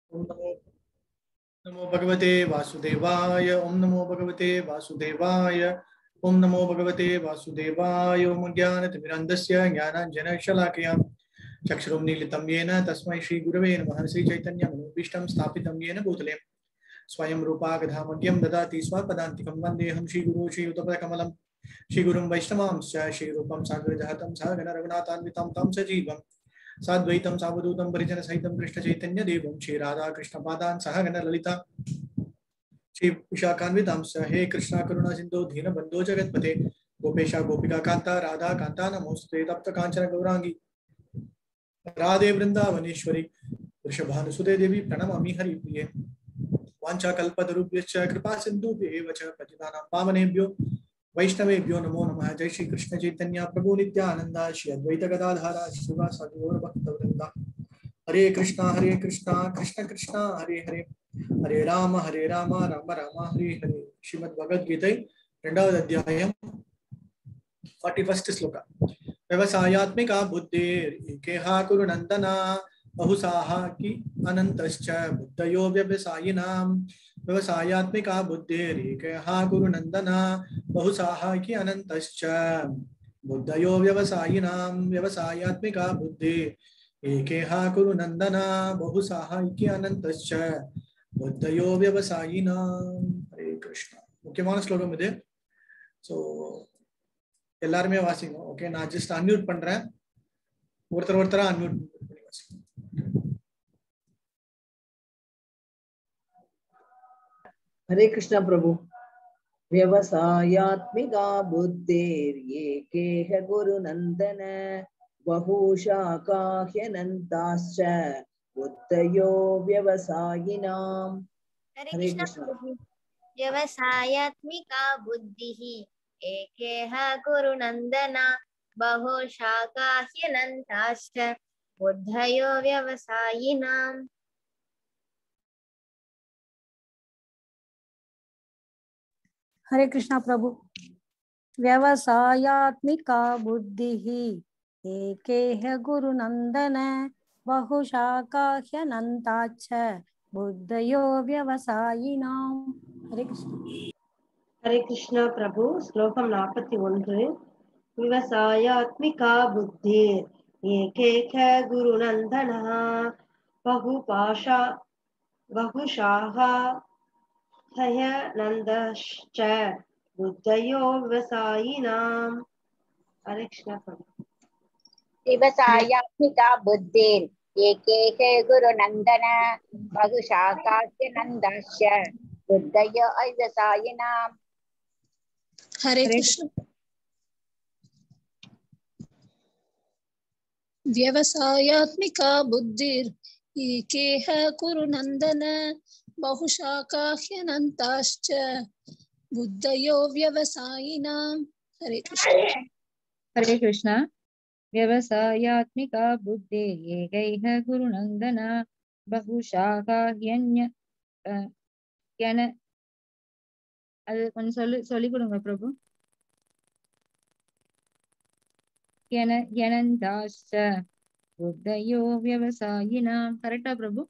ओम नमो नमो भगवते वासुदेवाय ओम नमो भगवते वासुदेवाय ओम नमो भगवते वासुदेवाय ओम ज्ञानतिमिरन्धस्य ज्ञानाञ्जनशलाकयां चक्षुरुन्मीलितं येन तस्मै श्रीगुरवे नमः श्रीचैतन्यमनोभीष्टं स्थापितं येन भूतले स्वयं रूपा गधामग्यं ददाति स्वपदान्तिकं वन्देऽहं श्रीगुरो श्रीयुतपदकमलं श्रीगुरुं वैष्णवांश्च श्रीरूपं सागरजातं सागररघुनाथान्वितं तं सजीवम् साद्वैतं सावधूतं परिजनसहितं कृष्णचैतन्यदेवं श्रीराधाकृष्णपादान् सह गणललिता श्रीविशाखान्वितांश्च हे कृष्णा करुणा सिन्धो दीनबन्धो जगत्पते गोपेशा गोपिका कान्ता राधा कान्ता नमोऽस्ते तप्त काञ्चन गौराङ्गी राधे वृन्दावनेश्वरी वृषभानुसुते देवी प्रणमामि हरिप्रिये वाञ्छाकल्पतरुभ्यश्च कृपा सिन्धुभ्येव च पतितानां पावनेभ्यो वैष्णवेभ्यो नमो नमः जय श्री कृष्ण चैतन्य प्रभु नित्यानंद श्री अद्वैत गदाधारा श्रीवासादि गौर भक्तवृंदा हरे कृष्णा हरे कृष्णा कृष्ण कृष्णा हरे हरे हरे राम हरे राम राम राम हरे हरे श्रीमद् भगवद गीதை இரண்டாவது அத்தியாயம் ஃபார்ட்டி ஃபர்ஸ்ட் ஸ்லோகா व्यवसायात्मिका बुद्धिर् कुरु नन्दना बहुसाहा कि अनन्तश्च बुद्धयो व्यवसायिनां व्यवसायात्मिका बुद्धिरेकः कुरु नन्दना बहुसाहा कि अनन्तश्च बुद्धयो व्यवसायिनां व्यवसायात्मिका बुद्धि एकेह कुरु नन्दना बहुसाहाय्य अनन्तश्च புத்தயோ விவசாயினாம் ஹரே கிருஷ்ணா முக்கியமான ஸ்லோகம் இது ஸோ எல்லாருமே வாசிங்க ஓகே நான் ஜஸ்ட் அன்மியூட் பண்றேன் ஒருத்தர் ஒருத்தரா அன்மியூட் பண்ணி வாசிங்க हरे कृष्ण प्रभु व्यवसायात्मिका बुद्धिर्येकेह गुरुनन्दन बहुशाकाह्यनन्ताश्च बुद्धयो व्यवसायिनाम् हरे हरे कृष्ण कृष्ण। प्रभु व्यवसायात्मिका बुद्धिः एकेह कुरु नन्दना बहुशाकाह्यनन्ताश्च बुद्धयो व्यवसायिनाम् हरे कृष्णा प्रभु व्यवसायात्मिका बुद्धिः एकेह गुरुनन्दन बहुशाकाह्यनन्ताच्च बुद्धयो व्यवसायिनाम् हरे कृष्ण ஹரே கிருஷ்ணா பிரபு ஸ்லோகம் நாற்பத்தி ஒன்று விவசாயாத்மிகா புத்தி ஏகேக குருநந்தனா பகுபாஷா பகுஷாகா ஹயநந்தश्च புத்தயோ விவசாயினாம் ஹரே கிருஷ்ணா பிரபு व्यवसायात्मिका बुद्धिर् एकेह गुरुनन्दन बहुशाकास्य नन्दाश्च बुद्धय अव्यसायिनाम् हरे कृष्ण व्यवसायात्मिका बुद्धिर् एकेह कुरु नन्दन बहुशाकाह्यनन्ताश्च बुद्धयो व्यवसायिनाम् हरे कृष्ण हरे कृष्ण व्यवसायात्मिका बुद्धे एकैः गुरुनन्दन बहुशाखाह्यन्य அஹ், என அது கொஞ்சம் சொல்லி சொல்லி கொடுங்க பிரபு என எனந்தாச்ச புத்தயோ விவசாயினாம் கரெக்டா பிரபு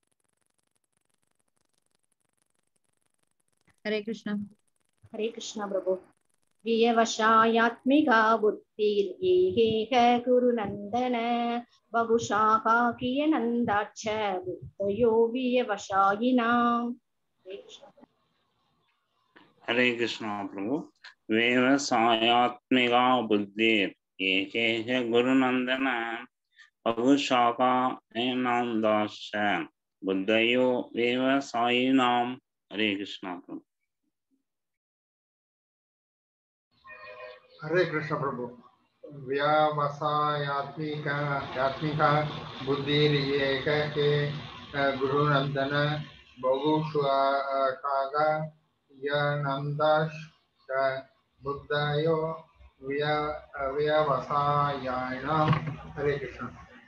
ஹரே கிருஷ்ணா हरे कृष्ण प्रभु व्यवसायात्मिका बुद्धिर्येह गुरुनन्दन बहुशाखाकियनन्दाच्च बुद्धयो व्यवसायिनाम् हरे कृष्ण हरे कृष्ण प्रभु व्यवसायात्मिका बुद्धिर एकेह गुरुनन्दन बहुशाखा नन्दाश्च बुद्धयो व्यवसायिनां हरे कृष्ण प्रभु हरे कृष्ण प्रभु व्यावसायात्मिक आत्मिका बुद्धिर्येक के गुरुनंदन बहुषाग यनंदश्च बुद्धयो व्य- व्यवसायाणाम हरे कृष्ण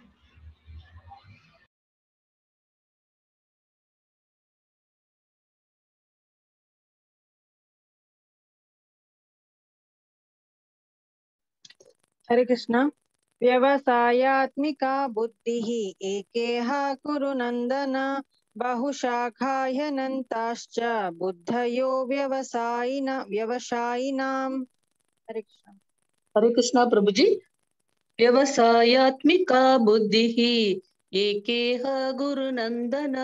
हरे कृष्ण व्यवसायात्मिका बुद्धिः एकेह कुरु नन्दन बहुशाखाह्यनन्ताश्च बुद्धयो व्यवसायिन व्यवसायिनाम् हरे कृष्ण हरे कृष्णा प्रभु जी व्यवसायात्मिका बुद्धिः एकेह गुरुनन्दन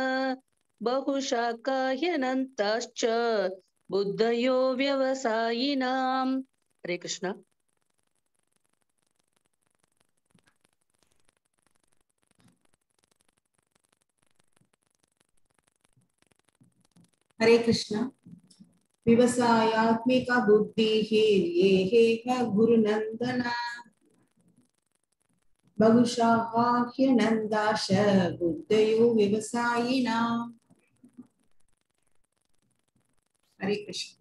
बहुशाखाह्यनन्ताश्च बुद्धयो व्यवसायिनाम् हरे कृष्ण हरे कृष्ण व्यवसायात्मिका बुद्धिः येहेह गुरुनन्दन बहुशाखाह्यनन्दाश बुद्धयो व्यवसायिनाम् हरे कृष्ण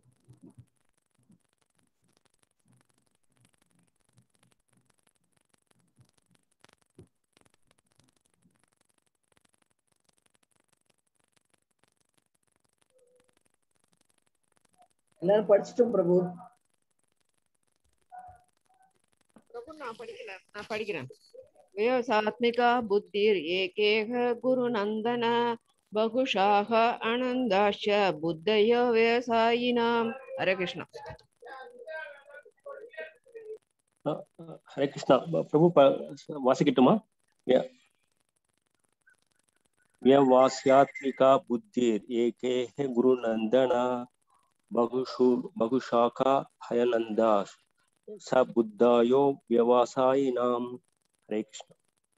எல்லாரும் படிச்சிட்டோம் பிரபு प्रभु நான் படிக்கல நான் படிக்கிறேன் व्यवसात्मिका बुद्धिर् एकेह गुरुनन्दन बहुशाः अनन्दाश्च बुद्धयो व्यवसायिनाम् हरे कृष्ण அஹ் அஹ் ஹரே கிருஷ்ணா ப- பிரபு ப- வாசிக்கட்டுமா ய- व्यवास्यात्मिका बुद्धिर् एकेः गुरुनन्दन बहुषु बहुशाखा हयनन्दा स बुद्धायो व्यवसायिनाम् हरे कृष्ण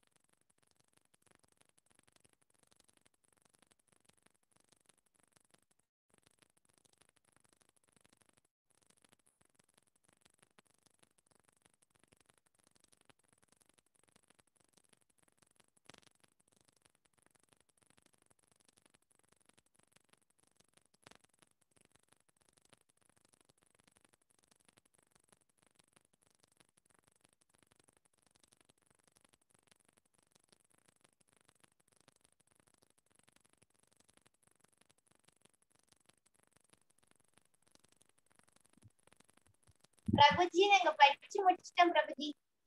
பிரபுஜி நாங்க படிச்சு முடிச்சிட்டோம் பிரபுஜி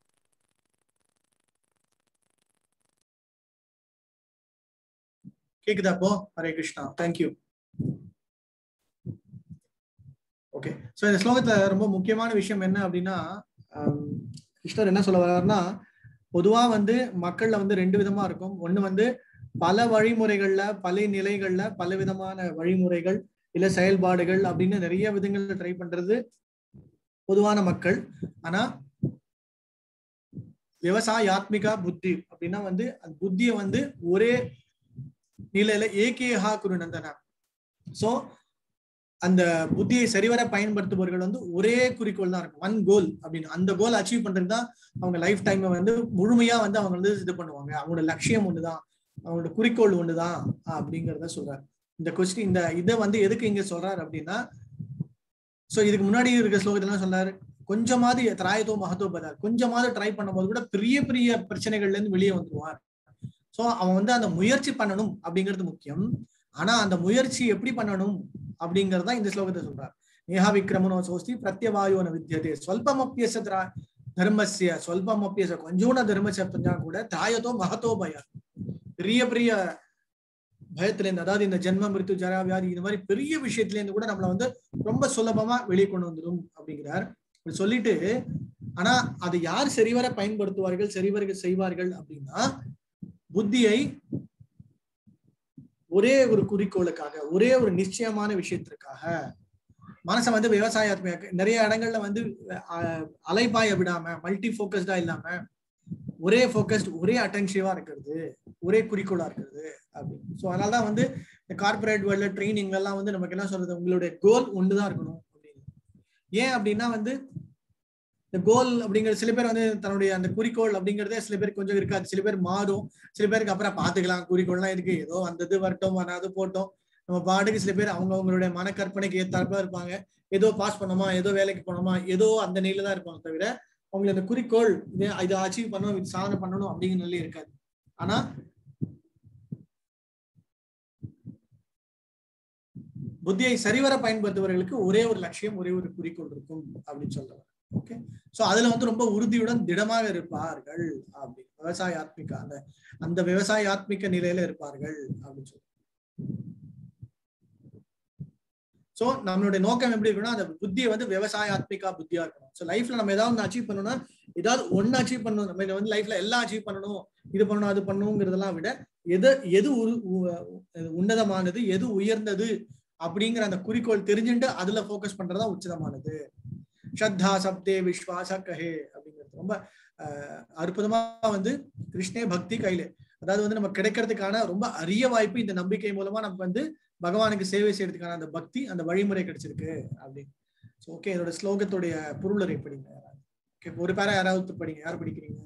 கேக்குதா அப்போ Hare Krishna thank you okay so இந்த ஸ்லோகத்துல ரொம்ப முக்கியமான விஷயம் என்ன அப்படின்னா ஆம், கிருஷ்ணர் என்ன சொல்ல வர்றாருன்னா பொதுவா வந்து மக்கள்ல வந்து ரெண்டு விதமா இருக்கும் ஒண்ணு வந்து பல வழிமுறைகள்ல பல நிலைகள்ல பல விதமான வழிமுறைகள் இல்ல செயல்பாடுகள் அப்படின்னு நிறைய விதங்கள்ல ட்ரை பண்றது பொதுவான மக்கள் ஆனா விவசாயாத்மிகா புத்தி அப்படின்னா வந்து அந்த புத்தியை வந்து ஒரே நிலையில ஏகேஹா குருநந்தனா சோ அந்த புத்தியை சரிவர பயன்படுத்துபவர்கள் வந்து ஒரே குறிக்கோள் தான் இருக்கும் ஒன் கோல் அப்படின்னு அந்த கோல் அச்சீவ் பண்றது தான் அவங்க லைஃப் டைமை வந்து முழுமையா வந்து அவங்க வந்து இது பண்ணுவாங்க அவங்களோட லட்சியம் ஒண்ணுதான் அவங்களோட குறிக்கோள் ஒண்ணுதான் அப்படிங்கறத சொல்றாரு இந்த கொஸ்டின் இந்த இதை வந்து எதுக்கு இங்க சொல்றாரு அப்படின்னா சோ இதுக்கு முன்னாடி இருக்க ஸ்லோகத்துல என்ன சொல்றாரு கொஞ்சமாவது திராயத்தோ மகத்தோ பதார் கொஞ்சமாவது ட்ரை பண்ணும்போது கூட பெரிய பெரிய பிரச்சனைகள்ல இருந்து வெளியே வந்துருவார் சோ அவன் வந்து அந்த முயற்சி பண்ணணும் அப்படிங்கிறது முக்கியம் ஆனா அந்த முயற்சி எப்படி பண்ணணும் அப்படிங்கறத இந்த ஸ்லோகத்தை சொல்றார் நேஹா விக்ரமனோ சோஸ்தி பிரத்யவாயோன வித்தியதே ஸ்வல்பமப்பியச திரா தர்மஸ்ய ஸ்வல்பமப்பியச கொஞ்சோன தர்மஸ்ய தெரிஞ்சா கூட திராயத்தோ மகத்தோ பய பெரிய பெரிய பயத்துல இருந்து அதாவது இந்த ஜென்ம மிருத்து ஜரா வியாதி இந்த மாதிரி பெரிய விஷயத்துல இருந்து கூட நம்மள வந்து ரொம்ப சுலபமா வெளியே கொண்டு வந்துடும் அப்படிங்கிறார் இப்படி சொல்லிட்டு ஆனா அதை யார் சரிவர பயன்படுத்துவார்கள் சரிவர செய்வார்கள் அப்படின்னா புத்தியை ஒரே ஒரு குறிக்கோளுக்காக ஒரே ஒரு நிச்சயமான விஷயத்திற்காக மனசை வந்து விவசாயத்துக்கு நிறைய இடங்கள்ல வந்து அஹ், அலைபாய விடாம மல்டி ஃபோக்கஸ்டா இல்லாம ஒரே ஃபோக்கஸ்ட் ஒரே அட்டென்சிவா இருக்கிறது ஒரே குறிக்கோளா இருக்கிறது அப்படின்னு ஸோ அதனாலதான் வந்து இந்த கார்பரேட் வேர்ல்ட்ல ட்ரைனிங்ல எல்லாம் வந்து நமக்கு என்ன சொல்றது உங்களுடைய கோல் ஒண்ணுதான் இருக்கணும் அப்படின்னு ஏன் அப்படின்னா வந்து இந்த கோல் அப்படிங்கிற சில பேர் வந்து தன்னுடைய அந்த குறிக்கோள் அப்படிங்கறதே சில பேர் கொஞ்சம் இருக்காது சில பேர் மாறும் சில பேருக்கு அப்புறம் பாத்துக்கலாம் குறிக்கோள்லாம் இருக்கு ஏதோ வந்தது வரட்டும் வராது போட்டோம் நம்ம பாட்டுக்கு சில பேர் அவங்க அவங்களுடைய மனக்கற்பனைக்கு ஏத்தாப்புல இருப்பாங்க ஏதோ பாஸ் பண்ணோமா ஏதோ வேலைக்கு போனோமா ஏதோ அந்த நிலையில தான் இருப்பாங்க தவிர அவங்களுக்கு அந்த குறிக்கோள் இது இதை அச்சீவ் பண்ணணும் இது சாதனை பண்ணணும் அப்படிங்கிற நிலை இருக்காது ஆனா புத்தியை சரிவர பயன்படுத்துபவர்களுக்கு ஒரே ஒரு லட்சியம் ஒரே ஒரு குறிக்கோள் இருக்கும் அப்படின்னு சொல்றவர் ஓகே சோ அதுல வந்து ரொம்ப உறுதியுடன் திடமாக இருப்பார்கள் அப்படி விவசாய ஆத்மிகா அந்த அந்த விவசாய ஆத்மிக நிலையில இருப்பார்கள் அப்படின்னு சொல்லி சோ நம்மளுடைய நோக்கம் எப்படி இருக்கணும் அந்த புத்தியை வந்து விவசாயாத்மிகா புத்தியா இருக்கணும் சோ லைஃப்ல நம்ம ஏதாவது ஒன்று அச்சீவ் பண்ணணும்னா ஏதாவது ஒன்னு அச்சீவ் பண்ணணும் நம்ம இதை வந்து லைஃப்ல எல்லாம் அச்சீவ் பண்ணணும் இது பண்ணணும் அது பண்ணணுங்கிறதெல்லாம் விட எது எது உரு- உ- உன்னதமானது எது உயர்ந்தது அப்படிங்கிற அந்த குறிக்கோள் தெரிஞ்சுட்டு அதுல ஃபோக்கஸ் பண்றதா உச்சிதமானது ஸ்ரத்தா சப்தே விஸ்வாச கஹே அப்படிங்கிறது ரொம்ப அஹ், அற்புதமா வந்து கிருஷ்ணே பக்தி கையிலே அதாவது வந்து நம்ம கிடைக்கிறதுக்கான ரொம்ப அரிய வாய்ப்பு இந்த நம்பிக்கை மூலமா நமக்கு வந்து பகவானுக்கு சேவை செய்யறதுக்கான அந்த பக்தி அந்த வழிமுறை கிடைச்சிருக்கு அப்படின்னு ஓகே இதோட ஸ்லோகத்துடைய பொருளரை படிங்க ஓகே ஒரு பேரா யாராவது படிங்க யார் படிக்கிறீங்க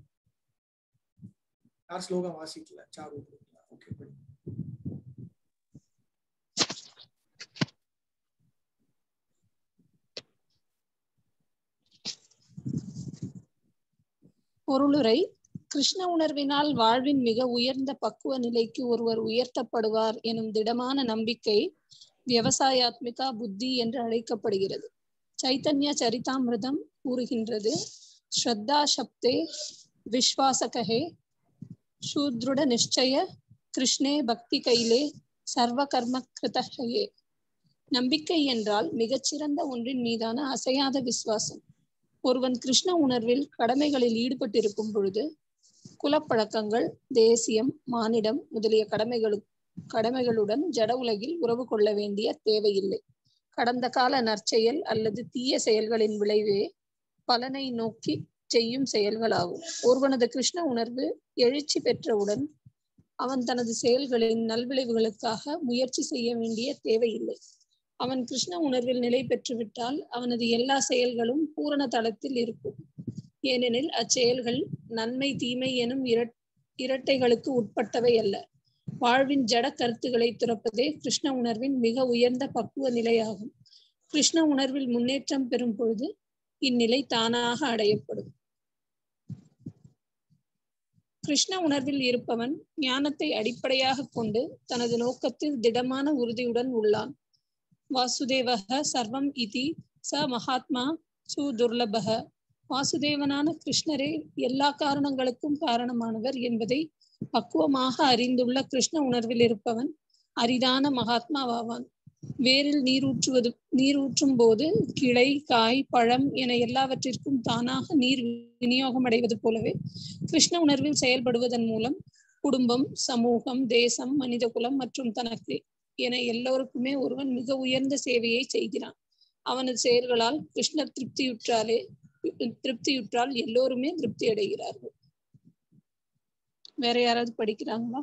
யார் ஸ்லோகம் வாசிக்கல சாரு ஓகே படிங்க பொருளுரை கிருஷ்ண உணர்வினால் வாழ்வின் மிக உயர்ந்த பக்குவ நிலைக்கு ஒருவர் உயர்த்தப்படுவார் எனும் திடமான நம்பிக்கை விவசாயாத்மிகா புத்தி என்று அழைக்கப்படுகிறது சைத்தன்ய சரிதாமிர்தம் கூறுகின்றது ஸ்ரத்தா சப்தே விஸ்வாசகே சூத்ருட நிச்சய கிருஷ்ணே பக்தி கையிலே சர்வ கர்ம கிருதஹயே நம்பிக்கை என்றால் மிகச்சிறந்த ஒன்றின் மீதான அசையாத விசுவாசம் ஒருவன் கிருஷ்ண உணர்வில் கடமைகளில் ஈடுபட்டிருக்கும் பொழுது குலப்பழக்கங்கள் தேசியம் மானிடம் முதலிய கடமைகளு கடமைகளுடன் ஜட உலகில் உறவு கொள்ள வேண்டிய தேவையில்லை கடந்த கால நற்செயல் அல்லது தீய செயல்களின் விளைவே பலனை நோக்கி செய்யும் செயல்களாகும் ஒருவனது கிருஷ்ண உணர்வு எழுச்சி பெற்றவுடன் அவன் தனது செயல்களின் நல்விளைவுகளுக்காக முயற்சி செய்ய வேண்டிய தேவையில்லை அவன் கிருஷ்ண உணர்வில் நிலை பெற்றுவிட்டால் அவனது எல்லா செயல்களும் பூரண தளத்தில் இருக்கும் ஏனெனில் அச்செயல்கள் நன்மை தீமை எனும் இரட் இரட்டைகளுக்கு உட்பட்டவை அல்ல வாழ்வின் ஜட கருத்துக்களை துறப்பதே கிருஷ்ண உணர்வின் மிக உயர்ந்த பக்குவ நிலையாகும் கிருஷ்ண உணர்வில் முன்னேற்றம் பெறும் பொழுது இந்நிலை தானாக அடையப்படும் கிருஷ்ண உணர்வில் இருப்பவன் ஞானத்தை அடிப்படையாக கொண்டு தனது நோக்கத்தில் திடமான உறுதியுடன் உள்ளான் வாசுதேவக சர்வம் இதி ச மகாத்மா சு துர்லபக வாசுதேவனான கிருஷ்ணரே எல்லா காரணங்களுக்கும் காரணமானவர் என்பதை பக்குவமாக அறிந்துள்ள கிருஷ்ண உணர்வில் இருப்பவன் அரிதான மகாத்மாவாவான் வேரில் நீரூற்றுவது நீரூற்றும் போது கிளை காய் பழம் என எல்லாவற்றிற்கும் தானாக நீர் விநியோகம் அடைவது போலவே கிருஷ்ண உணர்வில் செயல்படுவதன் மூலம் குடும்பம் சமூகம் தேசம் மனிதகுலம் மற்றும் தனக்கு என எல்லோருக்குமே ஒருவன் மிக உயர்ந்த சேவையை செய்கிறான் அவனது செயல்களால் கிருஷ்ணர் திருப்தியுற்றாலே திருப்தியுற்றால் எல்லோருமே திருப்தி அடைகிறார்கள் வேற யாராவது படிக்கிறாங்களா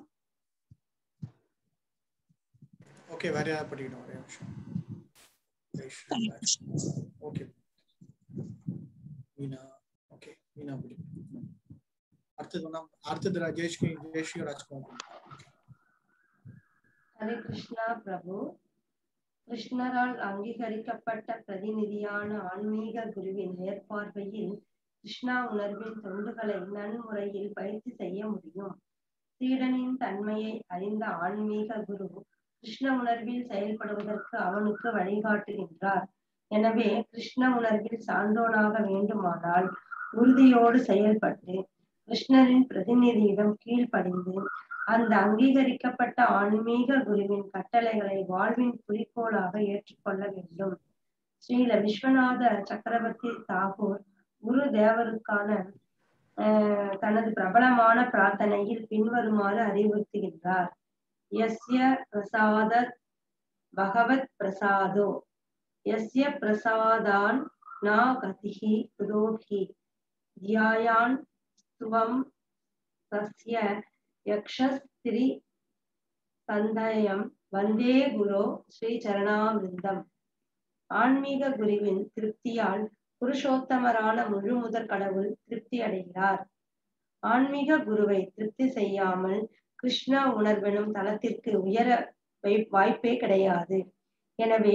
ஓகே வேற யாராவது படிக்கணும் ஒரே நிமிஷம் ஓகே மீனா ஓகே மீனா படிக்கணும் அடுத்தது நம்ம அடுத்தது ராஜேஷ் ஜெயஸ்ரீ ராஜ்குமார் ஹரே கிருஷ்ணா பிரபு கிருஷ்ணரால் அங்கீகரிக்கப்பட்ட பிரதிநிதியான ஆன்மீக குருவின் மேற்பார்வையில் கிருஷ்ணா உணர்வின் தொண்டுகளை நன்முறையில் பயிற்சி செய்ய முடியும் சீடனின் தன்மையை அறிந்த ஆன்மீக குரு கிருஷ்ண உணர்வில் செயல்படுவதற்கு அவனுக்கு வழிகாட்டுகின்றார் எனவே கிருஷ்ண உணர்வில் சான்றோனாக வேண்டுமானால் உறுதியோடு செயல்பட்டு கிருஷ்ணரின் பிரதிநிதியிடம் கீழ்ப்படிந்து அந்த அங்கீகரிக்கப்பட்ட ஆன்மீக குருவின் கட்டளைகளை வாழ்வின் குறிக்கோளாக ஏற்றுக்கொள்ள வேண்டும் ஸ்ரீல விஸ்வநாத சக்கரவர்த்தி தாகூர் குரு தேவருக்கான ஆஹ் தனது பிரபலமான பிரார்த்தனையில் பின்வருமாறு அறிவுறுத்துகின்றார் எஸ்ய பிரசாத பகவத் பிரசாதோ எஸ்ய பிரசாதான் நா கதிஹி குதோபி தியாயான் ஸ்துவம் தஸ்ய யக்ஷஸ்திரி சந்தயம் வந்தே குரு ஸ்ரீ சரணாமிருந்தம் ஆன்மீக குருவின் திருப்தியால் புருஷோத்தமரான முழு முதற் கடவுள் திருப்தி அடைகிறார் ஆன்மீக குருவை திருப்தி செய்யாமல் கிருஷ்ண உணர்வெனும் தளத்திற்கு உயர வாய்ப்பே கிடையாது எனவே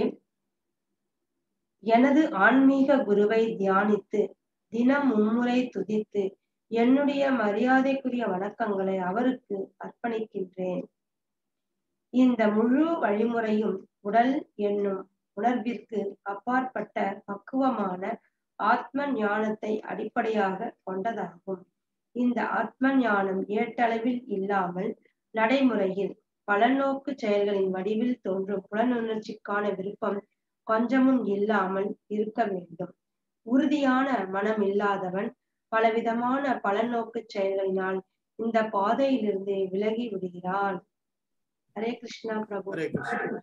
எனது ஆன்மீக குருவை தியானித்து தினம் மும்முறை துதித்து என்னுடைய மரியாதைக்குரிய வணக்கங்களை அவருக்கு அர்ப்பணிக்கின்றேன் இந்த முழு வழிமுறையும் உடல் என்னும் உணர்விற்கு அப்பாற்பட்ட பக்குவமான ஆத்ம ஞானத்தை அடிப்படையாக கொண்டதாகும் இந்த ஆத்ம ஞானம் ஏட்டளவில் இல்லாமல் நடைமுறையில் பலநோக்கு செயல்களின் வடிவில் தோன்றும் புலனுணர்ச்சிக்கான விருப்பம் கொஞ்சமும் இல்லாமல் இருக்க வேண்டும் உறுதியான மனம் இல்லாதவன் பலவிதமான பலநோக்கு செயல்களினால் இந்த பாதையிலிருந்து விலகி விடுகிறான் ஹரே கிருஷ்ணா பிரபு ஹரே கிருஷ்ணா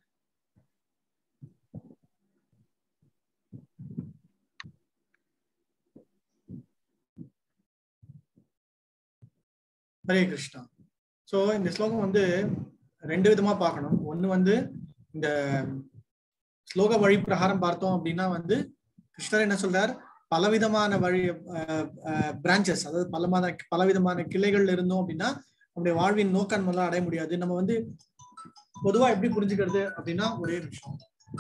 ஹரே கிருஷ்ணா ஸோ இந்த ஸ்லோகம் வந்து ரெண்டு விதமா பார்க்கணும் ஒண்ணு வந்து இந்த ஸ்லோக வழி பிரகாரம் பார்த்தோம் அப்படின்னா வந்து கிருஷ்ணர் என்ன சொல்றார் பலவிதமான வழி பிரான்ச்சஸ் அதாவது பலமான பலவிதமான கிளைகள்ல இருந்தோம் அப்படின்னா நம்முடைய வாழ்வின் நோக்கம் எல்லாம் அடைய முடியாது நம்ம வந்து பொதுவா எப்படி புரிஞ்சுக்கிறது அப்படின்னா ஒரே நிமிஷம்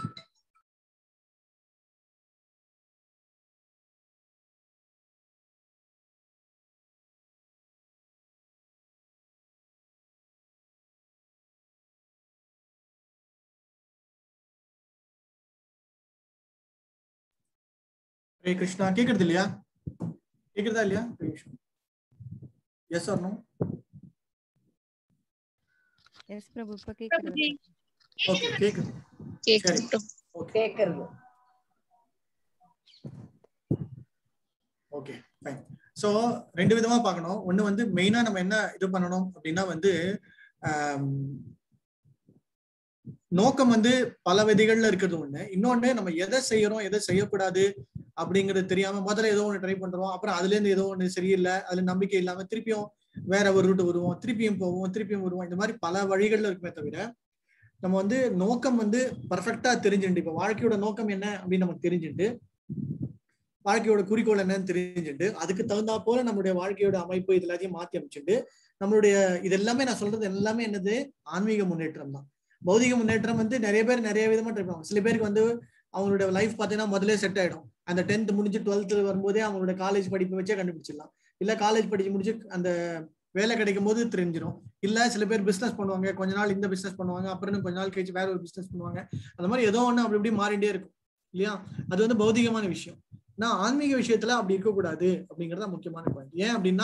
ஹரே கிருஷ்ணா கேக்குறது இல்லையா கேக்குறதா இல்லையா yes or no yes Prabhu இப்ப கேக்குது ஓகே கேக்குது சரி கேக்குறது ஓகே ஃபைன் ஸோ ரெண்டு விதமா பார்க்கணும் ஒண்ணு வந்து மெயினா நம்ம என்ன இது பண்ணணும் அப்படின்னா வந்து ஆம், நோக்கம் வந்து பல விதிகள்ல இருக்கிறது ஒண்ணு இன்னொன்னு நம்ம எதை செய்யறோம் எதை செய்யக்கூடாது அப்படிங்கிறது தெரியாம முதல்ல ஏதோ ஒண்ணு ட்ரை பண்றோம் அப்புறம் அதுல இருந்து ஏதோ ஒண்ணு சரியில்லை அதுல நம்பிக்கை இல்லாம திருப்பியும் வேற ஒரு ரூட் வருவோம் திருப்பியும் போவோம் திருப்பியும் வருவோம் இந்த மாதிரி பல வழிகள்ல இருக்குமே தவிர நம்ம வந்து நோக்கம் வந்து பர்ஃபெக்டா தெரிஞ்சுட்டு இப்ப வாழ்க்கையோட நோக்கம் என்ன அப்படின்னு நமக்கு தெரிஞ்சுட்டு வாழ்க்கையோட குறிக்கோள் என்னன்னு தெரிஞ்சுட்டு அதுக்கு தகுந்தா போல நம்மளுடைய வாழ்க்கையோட அமைப்பு இது எல்லாத்தையும் மாத்தி அமைச்சுட்டு நம்மளுடைய இது எல்லாமே நான் சொல்றது எல்லாமே என்னது ஆன்மீக முன்னேற்றம் தான் பௌதிக முன்னேற்றம் வந்து நிறைய பேர் நிறைய விதமா ட்ரை பண்ணுவாங்க சில பேருக்கு வந்து அவங்களோட லைஃப் பார்த்தீங்கன்னா முதல்ல செட் ஆயிடும் அந்த டென்த் முடிஞ்சு டுவெல்த் வரும்போதே அவங்களோட காலேஜ் படிப்பை வச்சே கண்டுபிடிச்சிடலாம் இல்ல காலேஜ் படிச்சு முடிச்சு அந்த வேலை கிடைக்கும் போது தெரிஞ்சிடும் இல்ல சில பேர் பிசினஸ் பண்ணுவாங்க கொஞ்ச நாள் இந்த பிசினஸ் பண்ணுவாங்க அப்புறம் இன்னும் கொஞ்ச நாள் கழிச்சு வேற ஒரு பிசினஸ் பண்ணுவாங்க அந்த மாதிரி ஏதோ ஒண்ணு அப்படி இப்படி மாறிட்டே இருக்கும் இல்லையா அது வந்து பௌதிகமான விஷயம் நான் ஆன்மீக விஷயத்துல அப்படி இருக்கக்கூடாது அப்படிங்கறது தான் முக்கியமான பாயிண்ட் ஏன் அப்படின்னா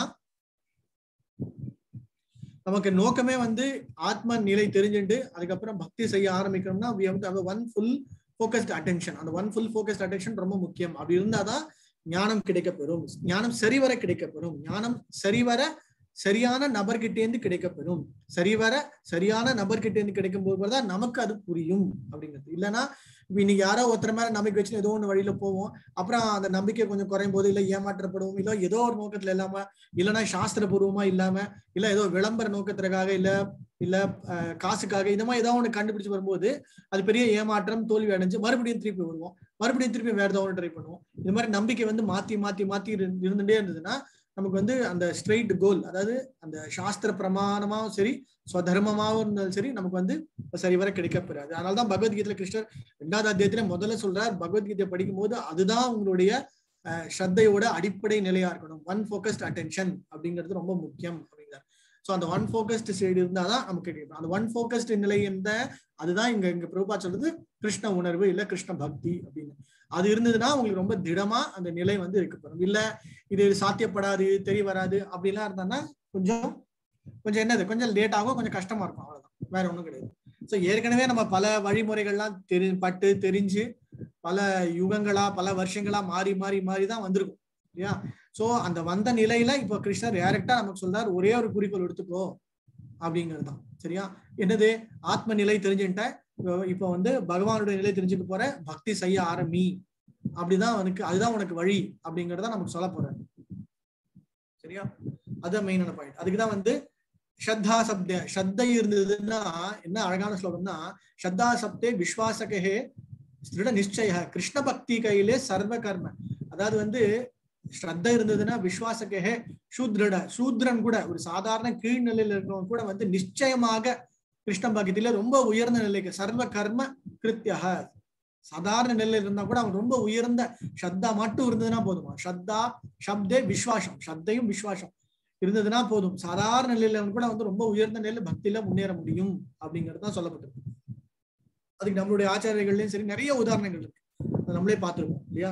நமக்கு நோக்கமே வந்து ஆத்ம நிலை தெரிஞ்சுட்டு அதுக்கப்புறம் பக்தி செய்ய ஆரம்பிக்கணும்னா we have to have a one full focused attention அந்த ஒன் ஃபுல் focused attention ரொம்ப முக்கியம் அப்படி இருந்தாதான் ஞானம் கிடைக்கப்பெறும் ஞானம் சரிவர கிடைக்கப்பெறும் ஞானம் சரிவர சரியான நபர்கிட்டேந்து கிடைக்கப்பெறும் சரிவர சரியான நபர்கிட்டேந்து கிடைக்கும் போது தான் நமக்கு அது புரியும் அப்படிங்கிறது இல்லைன்னா இப்ப இன்னைக்கு யாரோ ஒருத்தர் மேல நம்பிக்கை வச்சு ஏதோ ஒண்ணு வழியில போவோம் அப்புறம் அந்த நம்பிக்கை கொஞ்சம் குறையும் போது இல்ல ஏமாற்றப்படுவோம் இல்ல ஏதோ ஒரு நோக்கத்துல இல்லாம இல்லைன்னா சாஸ்திரபூர்வமா இல்லாம இல்ல ஏதோ விளம்பர நோக்கத்திற்காக இல்ல இல்ல அஹ், காசுக்காக இந்த மாதிரி ஏதோ ஒண்ணு கண்டுபிடிச்சு வரும்போது அது பெரிய ஏமாற்றம் தோல்வி அடைஞ்சு மறுபடியும் திருப்பி வருவோம் மறுபடியும் திருப்பி வேற ஏதோ ஒன்று ட்ரை பண்ணுவோம் இது மாதிரி நம்பிக்கை வந்து மாத்தி மாத்தி மாத்தி இரு- இருந்துட்டே இருந்ததுன்னா நமக்கு வந்து அந்த ஸ்ட்ரெயிட் கோல் அதாவது அந்த சாஸ்திர பிரமாணமாவும் சரி ஸ்வதர்மமாவும் இருந்தாலும் சரி நமக்கு வந்து சரிவர கிடைக்கப்பெறாது அதனாலதான் பகவத்கீதையில கிருஷ்ணர் ரெண்டாவது அத்தியாயத்துல முதல்ல சொல்றார் பகவத்கீதை படிக்கும் போது அதுதான் உங்களுடைய அஹ், ஸ்ரத்தையோட அடிப்படை நிலையா இருக்கணும் ஒன் ஃபோக்கஸ்ட் அட்டென்ஷன் அப்படிங்கிறது ரொம்ப முக்கியம் அப்படிங்கிறார் ஸோ அந்த ஒன் ஃபோக்கஸ்ட் சைடு இருந்தாதான் நமக்கு கிடைக்கும் அந்த ஒன் ஃபோக்கஸ்ட் நிலை எந்த அதுதான் இங்க இங்க பிரபுபா சொல்றது கிருஷ்ண உணர்வு இல்ல கிருஷ்ண பக்தி அப்படின்னு அது இருந்ததுன்னா உங்களுக்கு ரொம்ப திடமா அந்த நிலை வந்து இருக்கப்படும் இல்ல இது சாத்தியப்படாது தெரிய வராது அப்படிலாம் இருந்தான்னா கொஞ்சம் கொஞ்சம் என்னது கொஞ்சம் லேட் ஆகும் கொஞ்சம் கஷ்டமா இருக்கும் அவ்வளவுதான் வேற ஒண்ணும் கிடையாது ஸோ ஏற்கனவே நம்ம பல வழிமுறைகள்லாம் தெரி பட்டு தெரிஞ்சு பல யுகங்களா பல வருஷங்களா மாறி மாறி மாறி தான் வந்திருக்கும் இல்லையா சோ அந்த வந்த நிலையில இப்போ கிருஷ்ணர் டைரக்டா நமக்கு சொல்றாரு ஒரே ஒரு குறிக்கோள் எடுத்துக்கோ அப்படிங்கிறது தான் சரியா என்னது ஆத்ம நிலை தெரிஞ்சுட்ட இப்போ வந்து பகவானுடைய நிலை தெரிஞ்சுக்க போற பக்தி செய்ய ஆரம்பி அப்படிதான் உனக்கு அதுதான் உனக்கு வழி அப்படிங்கறத நமக்கு சொல்ல போறாரு சரியா அதுதான் மெயினான பாயிண்ட் அதுக்குதான் வந்து ஸ்ரத்தா சப்த ஸ்ரத்தை இருந்ததுன்னா என்ன அழகான ஸ்லோகம்னா ஸ்ரத்தா சப்தே விஸ்வாசகே திருட நிச்சய கிருஷ்ண பக்தி கையிலே சர்வ கர்ம அதாவது வந்து ஸ்ரத்த இருந்ததுன்னா விஸ்வாசகே சூத்ரட சூத்ரன் கூட ஒரு சாதாரண கீழ்நிலையில இருக்கிறவங்க கூட வந்து நிச்சயமாக கிருஷ்ண பக்தியில ரொம்ப உயர்ந்த நிலைக்கு சர்வ கர்ம கிருத்தியக சாதாரண நிலையில இருந்தா கூட அவன் ரொம்ப உயர்ந்த ஸ்ரத்தா மட்டும் இருந்ததுன்னா போதுமா ஸ்ரத்தா சப்தே விஸ்வாசம் ஸ்ரத்தையும் விஸ்வாசம் இருந்ததுன்னா போதும் சாதாரண நிலையில கூட வந்து ரொம்ப உயர்ந்த நிலையில பக்தியில முன்னேற முடியும் அப்படிங்கிறது தான் சொல்லப்பட்டிருக்கு அதுக்கு நம்மளுடைய ஆச்சாரியர்கள்லயும் சரி நிறைய உதாரணங்கள் இருக்கு அதை நம்மளே பார்த்திருக்கோம் இல்லையா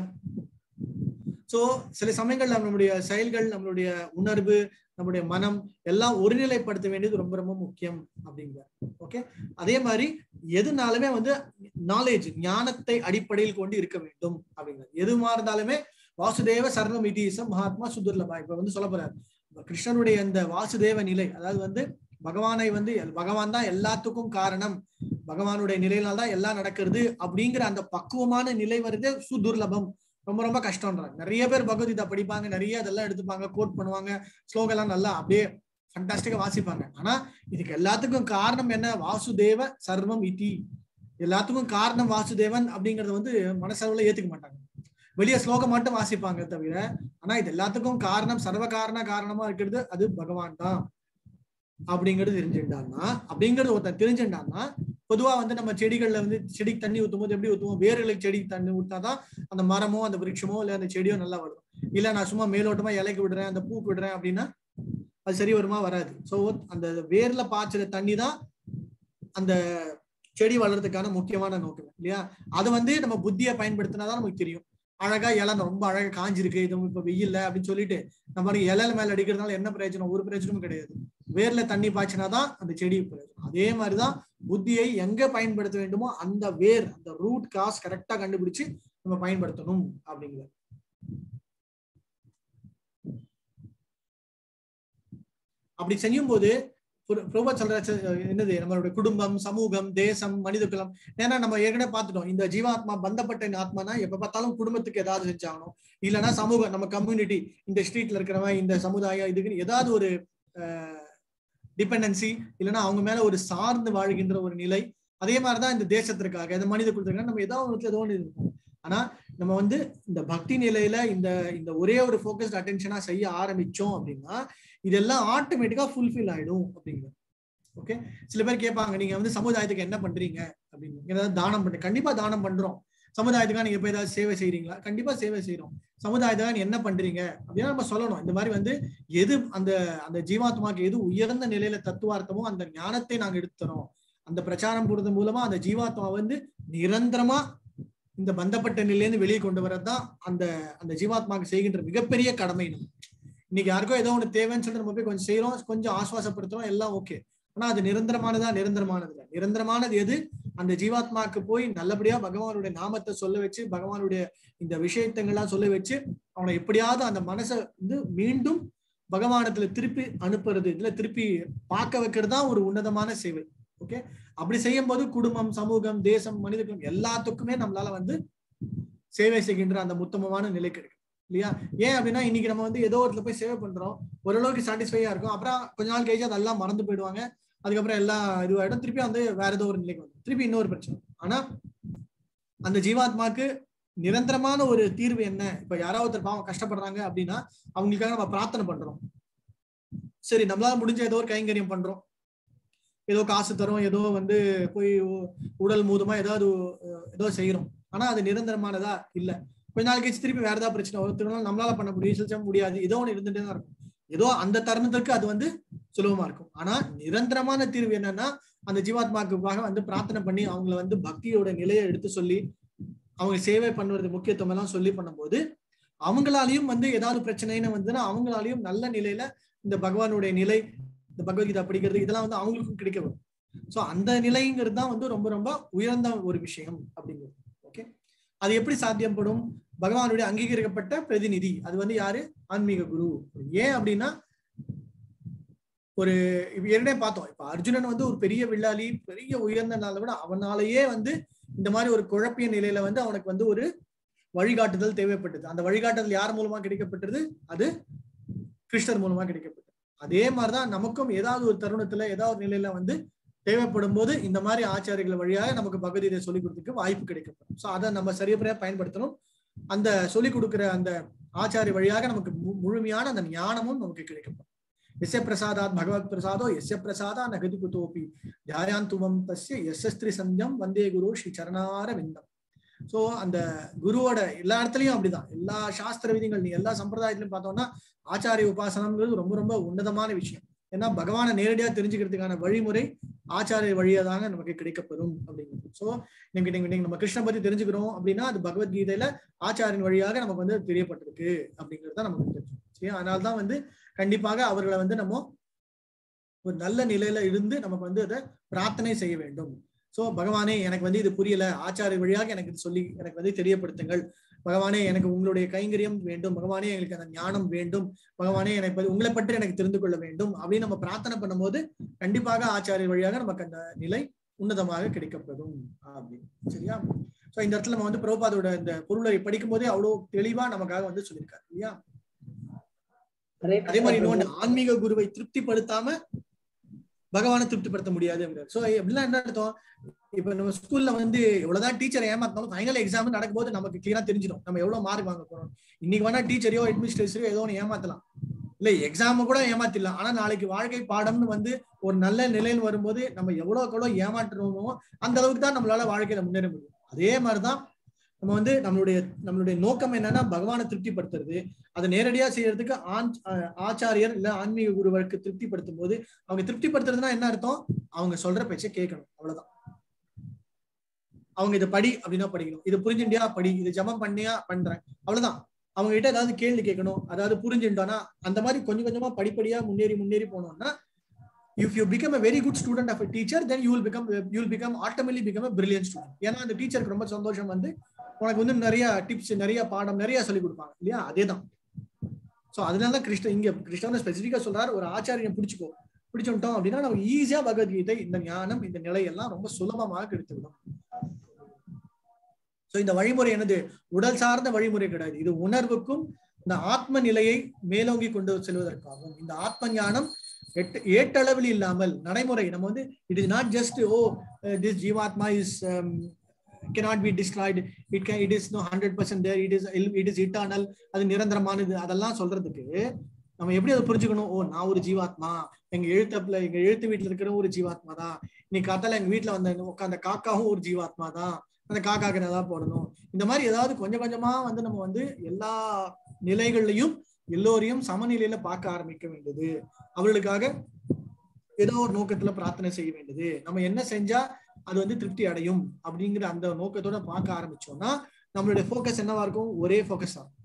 சோ சில சமயங்கள்ல நம்மளுடைய செயல்கள் நம்மளுடைய உணர்வு நம்மளுடைய மனம் எல்லாம் ஒருநிலைப்படுத்த வேண்டியது ரொம்ப ரொம்ப முக்கியம் அப்படிங்கிற ஓகே அதே மாதிரி எதுனாலுமே வந்து நாலேஜ் ஞானத்தை அடிப்படையில் கொண்டு இருக்க வேண்டும் அப்படிங்கிறது எதுமா இருந்தாலுமே வாசுதேவ சர்வம் இதிசம் மகாத்மா சுதுர்லபா இப்ப வந்து சொல்ல போறாரு இப்ப கிருஷ்ணனுடைய அந்த வாசுதேவ நிலை அதாவது வந்து பகவானை வந்து எல்- பகவான் தான் எல்லாத்துக்கும் காரணம் பகவானுடைய நிலையினால தான் எல்லாம் நடக்கிறது அப்படிங்கிற அந்த பக்குவமான நிலை வருது சுதுர்லபம் ரொம்ப ரொம்ப கஷ்டம்ன்றாங்க நிறைய பேர் பகவத்கீதா படிப்பாங்க நிறைய அதெல்லாம் எடுத்துப்பாங்க கோட் பண்ணுவாங்க ஸ்லோகெல்லாம் நல்லா அப்படியே ஃபண்டாஸ்டிக்கா வாசிப்பாங்க ஆனா இதுக்கு எல்லாத்துக்கும் காரணம் என்ன வாசுதேவ சர்வம் இதி எல்லாத்துக்கும் காரணம் வாசுதேவன் அப்படிங்கறத வந்து மனசளவுல ஏத்துக்க மாட்டாங்க வெளிய ஸ்லோகம் மட்டும் வாசிப்பாங்க தவிர ஆனா இது எல்லாத்துக்கும் காரணம் சர்வ காரண காரணமா இருக்கிறது அது பகவான் தான் அப்படிங்கிறது தெரிஞ்சுட்டான்னா அப்படிங்கிறது ஒருத்தன் தெரிஞ்சுட்டான்னா பொதுவா வந்து நம்ம செடிகள்ல வந்து செடிக்கு தண்ணி ஊத்தும் போது எப்படி ஊத்துவோம் வேர்களுக்கு செடிக்கு தண்ணி ஊத்தாதான் அந்த மரமோ அந்த விருட்சமோ இல்ல அந்த செடியோ நல்லா வரும் இல்ல நான் சும்மா மேலோட்டமா இலைக்கு விடுறேன் அந்த பூக்கு விடுறேன் அப்படின்னா அது சரி வருமா வராது சோ அந்த வேர்ல பாய்ச்சுற தண்ணி தான் அந்த செடி வளர்றதுக்கான முக்கியமான நோக்கம் இல்லையா அது வந்து நம்ம புத்தியை பயன்படுத்தினாதான் நமக்கு தெரியும் அழகா இலை ரொம்ப அழகா காஞ்சிருக்கு இது இப்ப வெயில்ல அப்படின்னு சொல்லிட்டு நம்ம இலையில மேல அடிக்கிறதுனால என்ன பிரயோஜனம் ஒரு பிரயோஜனமும் கிடையாது வேர்ல தண்ணி பாய்ச்சினாதான் அந்த செடி பிரயோஜனம் அதே மாதிரிதான் புத்தியை எங்க பயன்படுத்த வேண்டுமோ அந்த வேர் அந்த ரூட் காஸ் கரெக்டா கண்டுபிடிச்சு நம்ம பயன்படுத்தணும் அப்படிங்கிறது அப்படி செய்யும் போது பிரபா சொல்ற என்னது நம்மளுடைய குடும்பம் சமூகம் தேசம் மனித குலம் ஏன்னா நம்ம ஏற்கனவே பார்த்துட்டோம் இந்த ஜீவாத்மா பந்தப்பட்ட ஆத்மானா எப்ப பார்த்தாலும் குடும்பத்துக்கு ஏதாவது செஞ்சாகணும் இல்லைன்னா சமூகம் நம்ம கம்யூனிட்டி இந்த ஸ்ட்ரீட்ல இருக்கிறவன் இந்த சமுதாயம் இதுக்குன்னு ஏதாவது ஒரு டிபெண்டன்சி இல்லைன்னா அவங்க மேல ஒரு சார்ந்து வாழ்கின்ற ஒரு நிலை அதே மாதிரிதான் இந்த தேசத்திற்காக இந்த மனித குலத்திற்காக நம்ம ஏதாவது ஒன்று ஏதோ ஒன்று இருக்கும் ஆனா நம்ம வந்து இந்த பக்தி நிலையில இந்த இந்த ஒரே ஒரு ஃபோக்கஸ்ட் அட்டென்ஷனா செய்ய ஆரம்பிச்சோம் அப்படின்னா இதெல்லாம் ஆட்டோமேட்டிக்கா ஃபுல்ஃபில் ஆயிடும் அப்படிங்கிறது ஓகே சில பேர் கேட்பாங்க நீங்க வந்து சமுதாயத்துக்கு என்ன பண்றீங்க அப்படின்னு ஏதாவது தானம் பண்ண கண்டிப்பா தானம் பண்றோம் சமுதாயத்துக்காக நீங்க இப்ப ஏதாவது சேவை செய்யறீங்களா கண்டிப்பா சேவை செய்யறோம் சமுதாயத்துக்காக என்ன பண்றீங்க அப்படின்னா நம்ம சொல்லணும் இந்த மாதிரி வந்து எது அந்த அந்த ஜீவாத்மாக்கு எது உயர்ந்த நிலையில தத்துவார்த்தமோ அந்த ஞானத்தை நாங்க எடுத்துறோம் அந்த பிரச்சாரம் போடுறது மூலமா அந்த ஜீவாத்மா வந்து நிரந்தரமா இந்த பந்தப்பட்ட நிலையிலிருந்து வெளியே கொண்டு வரதுதான் அந்த அந்த ஜீவாத்மாக்கு செய்கின்ற மிகப்பெரிய கடமை நம்ம இன்னைக்கு யாருக்கோ ஏதோ ஒண்ணு தேவைன்னு சொல்லிட்டு நம்ம போய் கொஞ்சம் செய்யறோம் கொஞ்சம் ஆஸ்வாசப்படுத்துறோம் எல்லாம் ஓகே ஆனா அது நிரந்தரமானதா நிரந்தரமானது இல்லை நிரந்தரமானது எது அந்த ஜீவாத்மாக்கு போய் நல்லபடியா பகவானுடைய நாமத்தை சொல்ல வச்சு பகவானுடைய இந்த விஷயத்தங்கள்லாம் சொல்ல வச்சு அவனை எப்படியாவது அந்த மனசை வந்து மீண்டும் பகவானத்துல திருப்பி அனுப்புறது இதுல திருப்பி பார்க்க வைக்கிறது தான் ஒரு உன்னதமான சேவை ஓகே அப்படி செய்யும் போது குடும்பம் சமூகம் தேசம் மனிதர்களும் எல்லாத்துக்குமே நம்மளால வந்து சேவை செய்கின்ற அந்த உத்தமமான நிலை கிடைக்கும் இல்லையா ஏன் அப்படின்னா இன்னைக்கு நம்ம வந்து ஏதோ ஒருத்துல போய் சேவை பண்றோம் ஓரளவுக்கு சாட்டிஸ்ஃபையா இருக்கும் அப்புறம் கொஞ்ச நாள் கழிச்சு அதெல்லாம் மறந்து போயிடுவாங்க அதுக்கப்புறம் எல்லாம் இதுவாயிடும் திருப்பி வந்து வேற ஏதோ ஒரு நிலைக்கு வந்து திருப்பி இன்னொரு பிரச்சனை ஆனா அந்த ஜீவாத்மாக்கு நிரந்தரமான ஒரு தீர்வு என்ன இப்ப யாராவது ஒருத்தர் பாவம் கஷ்டப்படுறாங்க அப்படின்னா அவங்களுக்காக நம்ம பிரார்த்தனை பண்றோம் சரி நம்மளால முடிஞ்ச ஏதோ ஒரு கைங்கரியம் பண்றோம் ஏதோ காசு தரும் ஏதோ வந்து போய் உடல் மூதமா ஏதாவது ஏதோ செய்யறோம் ஆனா அது நிரந்தரமானதா இல்ல கொஞ்ச நாள் கழிச்சு திருப்பி வேற ஏதாவது பிரச்சனை ஒருத்தர் நம்மளால பண்ண முடியும் சில முடியாது ஏதோ ஒன்று இருந்துட்டே தான் இருக்கும் ஏதோ அந்த தருணத்திற்கு அது வந்து சுலபமா இருக்கும் ஆனா நிரந்தரமான தீர்வு என்னன்னா அந்த ஜீவாத்மாக்குக்காக வந்து பிரார்த்தனை பண்ணி அவங்கள வந்து பக்தியோட நிலையை எடுத்து சொல்லி அவங்க சேவை பண்ணுறது முக்கியத்துவம் எல்லாம் சொல்லி பண்ணும்போது அவங்களாலையும் வந்து ஏதாவது பிரச்சனைன்னு வந்துன்னா அவங்களாலையும் நல்ல நிலையில இந்த பகவானுடைய நிலை இந்த பகவத்கீதா படிக்கிறது இதெல்லாம் வந்து அவங்களுக்கும் கிடைக்க வரும் ஸோ அந்த நிலைங்கிறது தான் வந்து ரொம்ப ரொம்ப உயர்ந்த ஒரு விஷயம் அப்படிங்கிறது ஓகே அது எப்படி சாத்தியப்படும் பகவானுடைய அங்கீகரிக்கப்பட்ட பிரதிநிதி அது வந்து யாரு ஆன்மீக குரு ஏன் அப்படின்னா ஒரு ஏற்கனவே பார்த்தோம் இப்ப அர்ஜுனன் வந்து ஒரு பெரிய வில்லாளி பெரிய உயர்ந்த நாளை விட அவனாலேயே வந்து இந்த மாதிரி ஒரு குழப்பிய நிலையில வந்து அவனுக்கு வந்து ஒரு வழிகாட்டுதல் தேவைப்பட்டது அந்த வழிகாட்டுதல் யார் மூலமா கிடைக்கப்பட்டது அது கிருஷ்ணர் மூலமா கிடைக்கப்பட்டது அதே மாதிரிதான் நமக்கும் ஏதாவது ஒரு தருணத்துல ஏதாவது ஒரு நிலையில வந்து தேவைப்படும் போது இந்த மாதிரி ஆச்சாரியர்கள் வழியாக நமக்கு பகவத்கீதை சொல்லிக் கொடுத்துக்கு வாய்ப்பு கிடைக்கப்படும் ஸோ அதை நம்ம சரியா பயன்படுத்தணும் அந்த சொல்லிக் கொடுக்குற அந்த ஆச்சாரிய வழியாக நமக்கு முழுமையான அந்த ஞானமும் நமக்கு கிடைக்கப்படும் எஸ்ய பிரசாதாத் பகவத் பிரசாதோ எஸ்ய பிரசாதா நகதி குதோபி தியாயாந்துவம் தஸ்ய எஸ்எஸ்திரி சந்தியம் வந்தே குரு ஸ்ரீ சரணார விந்தம் சோ அந்த குருவோட எல்லா இடத்துலயும் அப்படிதான் எல்லா சாஸ்திர விதிகள் நீ எல்லா சம்பிரதாயத்திலும் பார்த்தோம்னா ஆச்சாரிய உபாசனம்ங்கிறது ரொம்ப ரொம்ப உன்னதமான விஷயம் ஏன்னா பகவானை நேரடியா தெரிஞ்சுக்கிறதுக்கான வழிமுறை ஆச்சாரிய வழியா தாங்க நமக்கு கிடைக்கப்பெறும் அப்படிங்கிறது சோ நீங்க நீங்க நம்ம கிருஷ்ண பத்தி தெரிஞ்சுக்கிறோம் அப்படின்னா அது பகவத்கீதையில ஆச்சாரின் வழியாக நமக்கு வந்து தெரியப்பட்டிருக்கு அப்படிங்கிறது தான் நமக்கு தெரியும் சரி அதனால்தான் வந்து கண்டிப்பாக அவர்களை வந்து நம்ம ஒரு நல்ல நிலையில இருந்து நமக்கு வந்து அதை பிரார்த்தனை செய்ய வேண்டும் சோ பகவானே எனக்கு வந்து இது புரியல ஆச்சாரிய வழியாக எனக்கு இது சொல்லி எனக்கு வந்து தெரியப்படுத்துங்கள் பகவானே எனக்கு உங்களுடைய கைங்கரியம் வேண்டும் பகவானே எங்களுக்கு அந்த ஞானம் வேண்டும் பகவானே எனக்கு வந்து உங்களை பற்றி எனக்கு தெரிந்து கொள்ள வேண்டும் அப்படின்னு நம்ம பிரார்த்தனை பண்ணும்போது கண்டிப்பாக ஆச்சாரிய வழியாக நமக்கு அந்த நிலை உன்னதமாக கிடைக்கப்படும் அப்படின்னு சரியா சோ இந்த இடத்துல நம்ம வந்து பிரபுபாதோட இந்த பொருளை படிக்கும் போதே அவ்வளவு தெளிவா நமக்காக வந்து சொல்லியிருக்காரு இல்லையா அதே மாதிரி இன்னொன்னு ஆன்மீக குருவை திருப்திப்படுத்தாம பகவானை திருப்திப்படுத்த முடியாது அப்படிங்கிறார் சோ எப்படிலாம் என்ன அர்த்தம் இப்ப நம்ம ஸ்கூல்ல வந்து எவ்வளவுதான் டீச்சர் ஏமாத்தினாலும் ஃபைனல் எக்ஸாம் நடக்கும்போது நமக்கு கிளியரா தெரிஞ்சிடும் நம்ம எவ்வளவு மார்க் வாங்க போறோம் இன்னைக்கு வேணா டீச்சரையோ அட்மினிஸ்ட்ரேட்டரையோ ஏதோ ஒன்று ஏமாத்தலாம் இல்ல எக்ஸாம் கூட ஏமாத்திடலாம் ஆனா நாளைக்கு வாழ்க்கை பாடம்னு வந்து ஒரு நல்ல நிலையில் வரும்போது நம்ம எவ்வளவுக்கு எவ்வளவு ஏமாற்றுறோமோ அந்த அளவுக்கு தான் நம்மளால வாழ்க்கையில முன்னேற முடியும் அதே மாதிரிதான் நம்ம வந்து நம்மளுடைய நம்மளுடைய நோக்கம் என்னன்னா பகவானை திருப்திப்படுத்துறது அதை நேரடியா செய்யறதுக்கு ஆண் ஆச்சாரியர் இல்ல ஆன்மீக குருவருக்கு திருப்திப்படுத்தும் போது அவங்க திருப்திப்படுத்துறதுன்னா என்ன அர்த்தம் அவங்க சொல்ற பேச்சை கேட்கணும் அவ்வளவுதான் அவங்க இதை படி அப்படின்னா படிக்கணும் இது புரிஞ்சுண்டியா படி இது ஜமம் பண்ணியா பண்றேன் அவ்வளவுதான் அவங்க கிட்ட ஏதாவது கேள்வி கேட்கணும் அதாவது புரிஞ்சுட்டோம்னா அந்த மாதிரி கொஞ்சம் கொஞ்சமா படிப்படியா முன்னேறி முன்னேறி போனோம்னா if you become a very good student of teacher then you will become you will become automatic become a brilliant student ஏன்னா அந்த டீச்சருக்கு ரொம்ப சந்தோஷம் வந்து உனக்கு வந்து நிறைய டிப்ஸ் நிறைய பாடம் நிறைய சொல்லி கொடுப்பாங்க இல்லையா அதே தான் ஸோ அதனால தான் கிருஷ்ண இங்க கிருஷ்ணன் ஸ்பெசிஃபிக்கா சொல்றாரு ஒரு ஆச்சாரியை பிடிச்சிக்கோ பிடிச்சுட்டோம் அப்படின்னா நமக்கு ஈஸியா பகவத்கீதை இந்த ஞானம் இந்த நிலையெல்லாம் ரொம்ப சுலபமாக கிடைத்துவிடும் ஸோ இந்த வழிமுறை என்னது உடல் சார்ந்த வழிமுறை கிடையாது இது உணர்வுக்கும் இந்த ஆத்ம நிலையை மேலோங்கி கொண்டு செல்வதற்காகும் இந்த ஆத்ம ஞானம் எட்டு ஏட்டளவில் இல்லாமல் நடைமுறை நம்ம வந்து it is not just oh this jivatma is cannot be destroyed it can it is no 100% there it is it is eternal அது நிரந்தரமானது அதெல்லாம் சொல்றதுக்கு நம்ம எப்படி அதை புரிஞ்சுக்கணும் ஓ நான் ஒரு ஜீவாத்மா எங்க எழுத்தப்புல எங்க எழுத்து வீட்டுல இருக்கிற ஒரு ஜீவாத்மா தான் இன்னைக்கு காத்தால எங்க வீட்டுல வந்த உட்காந்த காக்காவும் ஒரு ஜீவாத்மா தான் அந்த காக்காக்கு நான் தான் போடணும் இந்த மாதிரி ஏதாவது கொஞ்சம் கொஞ்சமா வந்து நம்ம வந்து எல்லா நிலைகள்லையும் எல்லோரையும் சமநிலையில பார்க்க ஆரம்பிக்க வேண்டியது அவர்களுக்காக ஏதோ ஒரு நோக்கத்துல பிரார்த்தனை செய்ய வேண்டியது நம்ம என்ன செஞ்சா அது வந்து திருப்தி அடையும் அப்படிங்கிற அந்த நோக்கத்தோட பார்க்க ஆரம்பிச்சோம்னா நம்மளுடைய ஃபோக்கஸ் என்னவா இருக்கும் ஒரே ஃபோக்கஸ் ஆகும்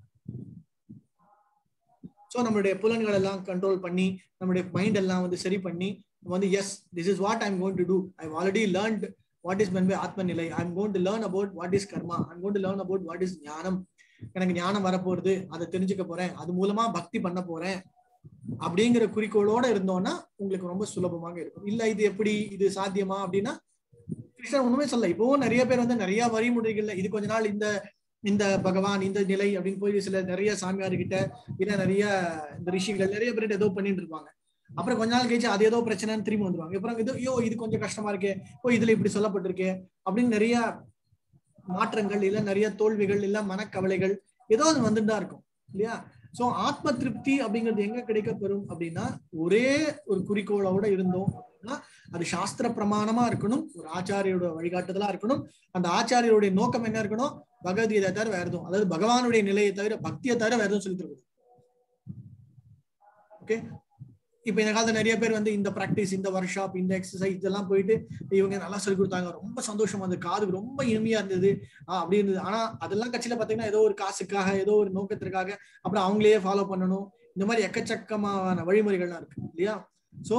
ஸோ நம்மளுடைய புலன்கள் எல்லாம் கண்ட்ரோல் பண்ணி நம்மளுடைய மைண்ட் எல்லாம் வந்து சரி பண்ணி வந்து yes this is what I'm gonna do I already learned what is meant by atma nilai I am gonna learn about what is karma I'm gonna learn about what is gnanam எனக்கு ஞானம் வரப்போறது அதை தெரிஞ்சுக்க போறேன் அது மூலமா பக்தி பண்ண போறேன் அப்படிங்கிற குறிக்கோளோட இருந்தோம்னா உங்களுக்கு ரொம்ப சுலபமாக இருக்கும் இல்ல இது எப்படி இது சாத்தியமா அப்படின்னா கிருஷ்ணன் ஒண்ணுமே சொல்ல இப்பவும் நிறைய பேர் வந்து நிறைய வழிமுறைகள்ல இது கொஞ்ச நாள் இந்த இந்த பகவான் இந்த நிலை அப்படின்னு போய் சில நிறைய சாமியார் கிட்ட இல்ல நிறைய இந்த ரிஷிகள் நிறைய பேர் ஏதோ பண்ணிட்டு இருப்பாங்க அப்புறம் கொஞ்ச நாள் கழிச்சு அது ஏதோ பிரச்சனைன்னு திரும்பி வந்துருவாங்க அப்புறம் இது ஐயோ இது கொஞ்சம் கஷ்டமா இருக்கே ஓ இதுல இப்படி சொல்லப்பட்டிருக்கே அப்படின்னு நிறைய மாற்றங்கள் இல்ல நிறைய தோல்விகள் இல்ல மனக்கவலைகள் ஏதோ அது வந்துட்டு தான் இருக்கும் இல்லையா சோ ஆத்ம திருப்தி அப்படிங்கிறது எங்க கிடைக்க பெறும் அப்படின்னா ஒரே ஒரு குறிக்கோளோட இருந்தோம் அப்படின்னா அது சாஸ்திர பிரமாணமா இருக்கணும் ஒரு ஆச்சாரியோட வழிகாட்டுதலா இருக்கணும் அந்த ஆச்சாரியோடைய நோக்கம் என்ன இருக்கணும் பகவத்கீதை தவிர வேற எதுவும் அதாவது பகவானுடைய நிலையை தவிர பக்தியை தவிர வேற எதுவும் சொல்லி தரக்கூடாது ஓகே இப்ப இந்த காலத்துல நிறைய பேர் வந்து இந்த பிராக்டிஸ் இந்த ஒர்க் ஷாப் இந்த எக்ஸசைஸ் இதெல்லாம் போயிட்டு இவங்க நல்லா சொல்லி கொடுத்தாங்க ரொம்ப சந்தோஷமா இருந்தது காதுக்கு ரொம்ப இனிமையா இருந்தது ஆஹ் அப்படி இருந்தது ஆனா அதெல்லாம் கட்சியில பாத்தீங்கன்னா ஏதோ ஒரு காசுக்காக ஏதோ ஒரு நோக்கத்திற்காக அப்புறம் அவங்களே ஃபாலோ பண்ணணும் இந்த மாதிரி எக்கச்சக்கமான வழிமுறைகள்லாம் இருக்கு இல்லையா சோ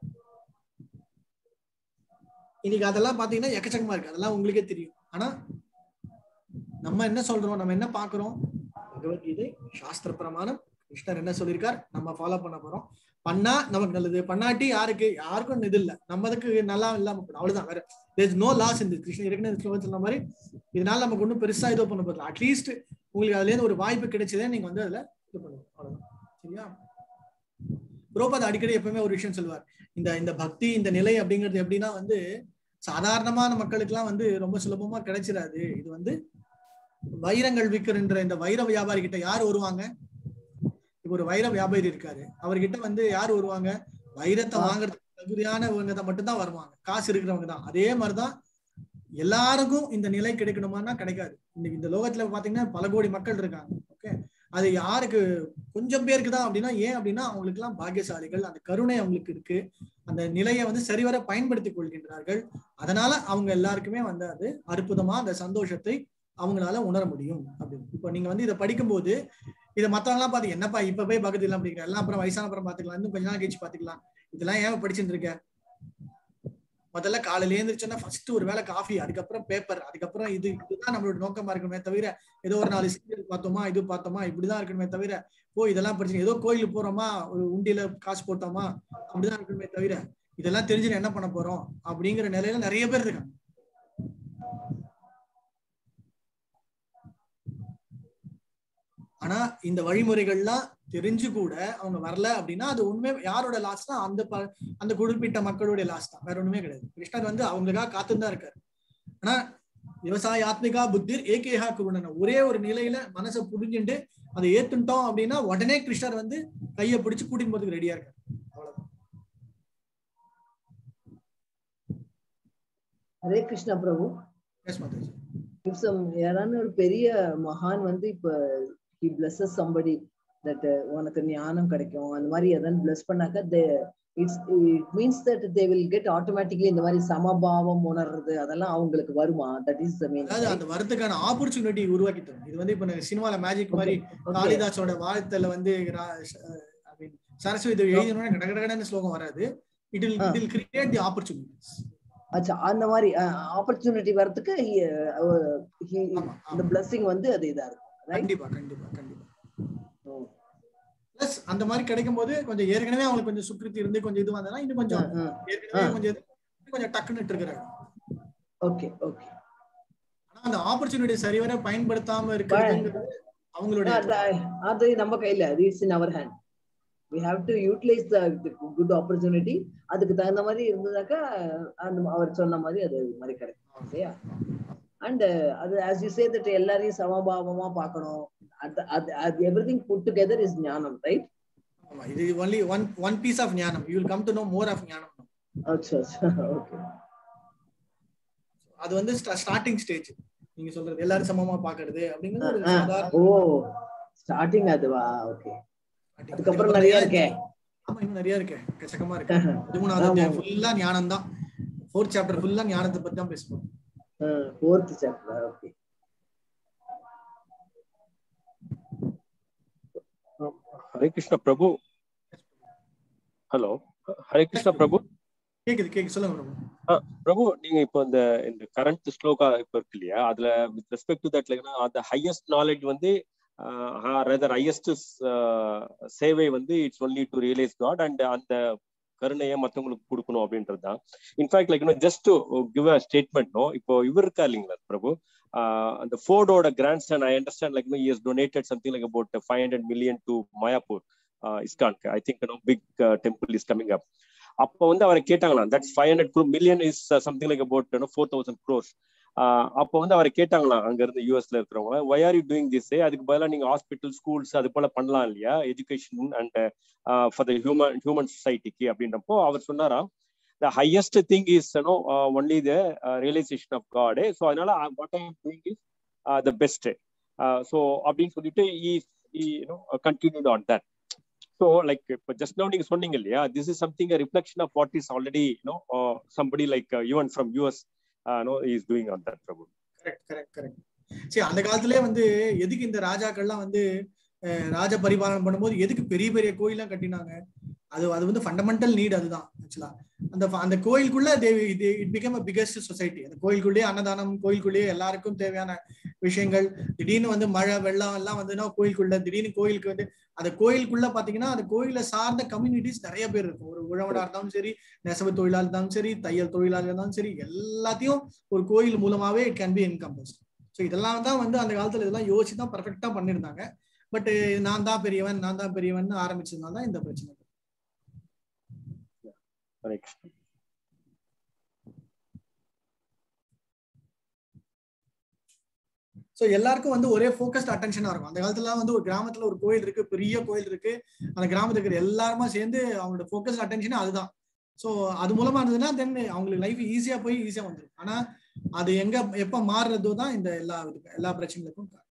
இன்னைக்கு அதெல்லாம் பாத்தீங்கன்னா எக்கச்சக்கமா இருக்கு அதெல்லாம் உங்களுக்கே தெரியும் ஆனா நம்ம என்ன சொல்றோம் நம்ம என்ன பாக்குறோம் பகவத்கீதை சாஸ்திர பிரமாணம் கிருஷ்ணர் என்ன சொல்லியிருக்கார் நம்ம ஃபாலோ பண்ண போறோம் பண்ணா நமக்கு நல்லது பண்ணாட்டி யாருக்கு யாருக்கும் இது இல்ல நம்மதுக்கு நல்லா இல்லாம போடும் அவ்வளவுதான் வேற தேர் நோ லாஸ் இந்த கிருஷ்ணன் ஏற்கனவே சொன்ன மாதிரி இதனால நமக்கு ஒன்றும் பெருசா இதோ பண்ண போதும் அட்லீஸ்ட் உங்களுக்கு அதுல இருந்து ஒரு வாய்ப்பு கிடைச்சதே நீங்க வந்து அதுல இது பண்ணுங்க அவ்வளவுதான் சரியா புரோபாத் அடிக்கடி எப்பவுமே ஒரு விஷயம் சொல்லுவார் இந்த இந்த பக்தி இந்த நிலை அப்படிங்கிறது எப்படின்னா வந்து சாதாரணமான மக்களுக்கெல்லாம் வந்து ரொம்ப சுலபமா கிடைச்சிடாது இது வந்து வைரங்கள் விற்கிற இந்த வைர வியாபாரி கிட்ட யார் வருவாங்க இப்ப ஒரு வைர வியாபாரி இருக்காரு அவர்கிட்ட வந்து யார் வருவாங்க வைரத்தை வாங்குறதுக்கு தகுதியானவங்க தான் மட்டும்தான் வருவாங்க காசு இருக்கிறவங்க தான் அதே மாதிரிதான் எல்லாருக்கும் இந்த நிலை கிடைக்கணுமானா கிடைக்காது இன்னைக்கு இந்த லோகத்துல பாத்தீங்கன்னா பல கோடி மக்கள் இருக்காங்க ஓகே அது யாருக்கு கொஞ்சம் பேருக்கு தான் அப்படின்னா ஏன் அப்படின்னா அவங்களுக்கு எல்லாம் பாக்கியசாலிகள் அந்த கருணை அவங்களுக்கு இருக்கு அந்த நிலையை வந்து சரிவர பயன்படுத்திக் கொள்கின்றார்கள் அதனால அவங்க எல்லாருக்குமே வந்து அது அற்புதமா அந்த சந்தோஷத்தை அவங்களால உணர முடியும் அப்படின்னு இப்போ நீங்க வந்து இதை படிக்கும்போது இதை மத்தவங்க எல்லாம் பாத்து என்னப்பா இப்ப போய் பக்கத்துல அப்படிங்கிற எல்லாம் அப்புறம் வயசான அப்புறம் பாத்துக்கலாம் இன்னும் கொஞ்ச நாள் கழிச்சு பாத்துக்கலாம் இதெல்லாம் ஏன் படிச்சுட்டு இருக்க முதல்ல காலையில எழுந்திரிச்சோன்னா ஃபர்ஸ்ட் ஒரு வேளை காஃபி அதுக்கப்புறம் பேப்பர் அதுக்கப்புறம் இது இதுதான் நம்மளோட நோக்கமா இருக்கணுமே தவிர ஏதோ ஒரு நாலு சீரியல் பார்த்தோமா இது பார்த்தோமா இப்படிதான் இருக்கணுமே தவிர ஓ இதெல்லாம் படிச்சு ஏதோ கோயிலுக்கு போறோமா ஒரு உண்டியில காசு போட்டோமா அப்படிதான் இருக்கணுமே தவிர இதெல்லாம் தெரிஞ்சு என்ன பண்ண போறோம் அப்படிங்கிற நிலையில நிறைய பேர் இருக்காங்க ஆனா இந்த வழிமுறைகள்லாம் தெரிஞ்சு கூட அவங்க வரல அப்படின்னா அது உண்மை யாரோட லாஸ் தான் அந்த ப- அந்த குறிப்பிட்ட மக்களுடைய லாஸ் தான் வேற ஒண்ணுமே கிடையாது கிருஷ்ணர் வந்து அவங்களுக்காக காத்துன்னு தான் இருக்காரு ஆனா விவசாய ஆத்மிகா புத்திர் ஏகேஹா குருணன ஒரே ஒரு நிலையில மனசை புரிஞ்சுட்டு அதை ஏத்துட்டோம் அப்படின்னா உடனே கிருஷ்ணர் வந்து கையை பிடிச்சு கூட்டிட்டு போறதுக்கு ரெடியா இருக்காரு அவ்வளவுதான் Hare Krishna Prabhu yes Mataji if some யாரான ஒரு பெரிய மகான் வந்து இப்ப he blesses somebody that uh, உனக்கு ஞானம் கிடைக்கும் அந்த மாதிரி எதாவது bless பண்ணாக்க they it's it means that they will get automatically இந்த மாதிரி சமபாவம் உணர்றது அதெல்லாம் அவங்களுக்கு வருமா தட் இஸ் த மீன் அதாவது அந்த வரதுக்கான ஆப்பர்ச்சுனிட்டி உருவாக்கி தரும் இது வந்து இப்ப நான் சினிமால மேஜிக் மாதிரி காளிதாஸோட வாழ்த்துல வந்து ரா- I mean, சரஸ்வதி தேவி எழுதினோட கட கடகடன்னு ஸ்லோகம் வராது it will it will create the opportunities அச்சா அந்த மாதிரி ஆப்பர்ச்சுனிட்டி வரதுக்கு he, uh, he, இந்த blessing வந்து அது இதா இருக்கும் கண்டிப்பா கண்டிப்பா கண்டிப்பா பிளஸ் அந்த மாதிரி கிடைக்கும் போது கொஞ்சம் ஏற்கனவே அவங்களுக்கு கொஞ்சம் சுக்கிருத்தி இருந்து கொஞ்சம் இது வந்ததுன்னா இன்னும் கொஞ்சம் ஏற்கனவே கொஞ்சம் இது இன்னும் கொஞ்சம் டக்குன்னு இருக்கிறாங்க ஓகே ஓகே ஆனா அந்த ஆப்பர்ச்சுனிட்டி சரிவர பயன்படுத்தாம இருக்கிறதுங்கிறது அவங்களுடைய அது- அது நம்ம கையில it's in our hand we have to utilise the good opportunity அதுக்கு தகுந்த மாதிரி இருந்ததாக்கா அந்த அவர் சொன்ன மாதிரி அது மாதிரி கிடைக்கும் இல்லையா அண்ட் அது ஆஸ் யூ சே தட் எல்லாரையும் சமபாவமா பார்க்கணும் அது அது அது everything put together is gnanam right ஆமா, இது only one one piece of gnanam you will come to know more of gnanam அச்சா அச்சா ஓகே அது வந்து ஸ்டார்டிங் ஸ்டேஜ் நீங்க சொல்றது எல்லாரும் சமமா பாக்குறது அப்படிங்கிறது ஒரு ஓ சாதாரண ஸ்டார்டிங் அதுவா ஓகே அதுக்கப்புறம் நிறைய இருக்கே ஆமா இன்னும் நிறைய இருக்கு எக்கச்சக்கமா இருக்கு பதிமூணாவது ஃபுல்லா ஞானம் தான் ஃபோர்த் சாப்டர் ஃபுல்லா ஞானத்தை பத்தி தான் பேசுவோம் fourth chapter okay Hare Krishna Prabhu hello Hare Krishna Prabhu கேக்குது கேக்குது சொல்லுங்க பிரபு ஆ, பிரபு நீங்க இப்போ இந்த இந்த கரண்ட் ஸ்லோகா இப்ப இருக்கு இல்லையா அதுல with respect to that like அந்த ஹையஸ்ட் நாலேஜ் வந்து ரதர் ஹையஸ்ட் சேவை வந்து it's only to realise God and அந்த கருணையை மத்தவங்களுக்கு கொடுக்கணும் அப்படின்றது தான் in fact like just to give a statement no இப்போ இவர் இருக்கா இல்லைங்களா பிரபு ஆஹ் அந்த ஃபோர்டோட grandson I understand like no is donated something like about five hundred million to Mayapur இஸ்கான்க்கு I think no big temple is coming அப் அப்போ வந்து அவரை கேட்டாங்களாம் that's five hundred million is something like about four thousand crores அப்போ வந்து அவரை கேட்டாங்களாம் அங்க இருந்து யூஎஸ்ல இருக்கிறவங்க why are you doing this அதுக்கு பதிலாக நீங்க ஹாஸ்பிட்டல் ஸ்கூல்ஸ் அது போல பண்ணலாம் இல்லையா education and for the human human சொசைட்டிக்கு அப்படின்றப்போ அவர் சொன்னாராம் the highest thing is no only the realisation of God so அதனால what I doing is the best so அப்படின்னு சொல்லிட்டு continue on that so like இப்போ ஜஸ்ட் நோ நீங்க சொன்னீங்க இல்லையா this is something reflection of what is already no somebody like even from US no is doing on that Prabhu correct correct correct சரி அந்த காலத்திலே வந்து எதுக்கு இந்த ராஜாக்கள்லாம் வந்து அஹ், ராஜ பரிபாலனம் பண்ணும்போது எதுக்கு பெரிய பெரிய கோயிலாம் கட்டினாங்க அது அது வந்து ஃபண்டமெண்டல் நீட் அதுதான் ஆக்சுவலா அந்த ஃப- அந்த கோயிலுக்குள்ள it become a biggest society அந்த கோயிலுக்குள்ளேயே அன்னதானம் கோயிலுக்குள்ளேயே எல்லாருக்கும் தேவையான விஷயங்கள் திடீர்னு வந்து மழை வெள்ளம் எல்லாம் வந்துன்னா கோயிலுக்குள்ள திடீர்னு கோயிலுக்கு வந்து அந்த கோயிலுக்குள்ள பாத்தீங்கன்னா அந்த கோயிலை சார்ந்த கம்யூனிட்டிஸ் நிறைய பேர் இருக்கும் ஒரு உழவனா இருந்தாலும் சரி நெசவு தொழிலாளர் இருந்தாலும் சரி தையல் தொழிலாளர் இருந்தாலும் சரி எல்லாத்தையும் ஒரு கோயில் மூலமாவே it can be encompassed so இதெல்லாம் தான் வந்து அந்த காலத்துல இதெல்லாம் யோசிச்சு தான் பர்ஃபெக்டா பண்ணியிருந்தாங்க பட் நான் தான் பெரியவன் நான் தான் பெரியவன் ஆரம்பிச்சதுனால தான் இந்த பிரச்சனை ஹரே கிருஷ்ணா ஸோ எல்லாருக்கும் வந்து ஒரே ஃபோக்கஸ்ட் அட்டென்ஷனா இருக்கும் அந்த காலத்துல வந்து ஒரு கிராமத்துல ஒரு கோயில் இருக்கு பெரிய கோயில் இருக்கு அந்த கிராமத்துல இருக்கிற எல்லாருமா சேர்ந்து அவங்களோட ஃபோக்கஸ்ட் அட்டென்ஷன் அதுதான் ஸோ அது மூலமா இருந்ததுன்னா தென் அவங்களுக்கு லைஃப் ஈஸியா போய் ஈஸியா வந்துடும் ஆனா அது எங்க எப்ப மாறுறதோ தான் இந்த எல்லா இதுக்கு- எல்லா பிரச்சனைகளுக்கும் காரணம்.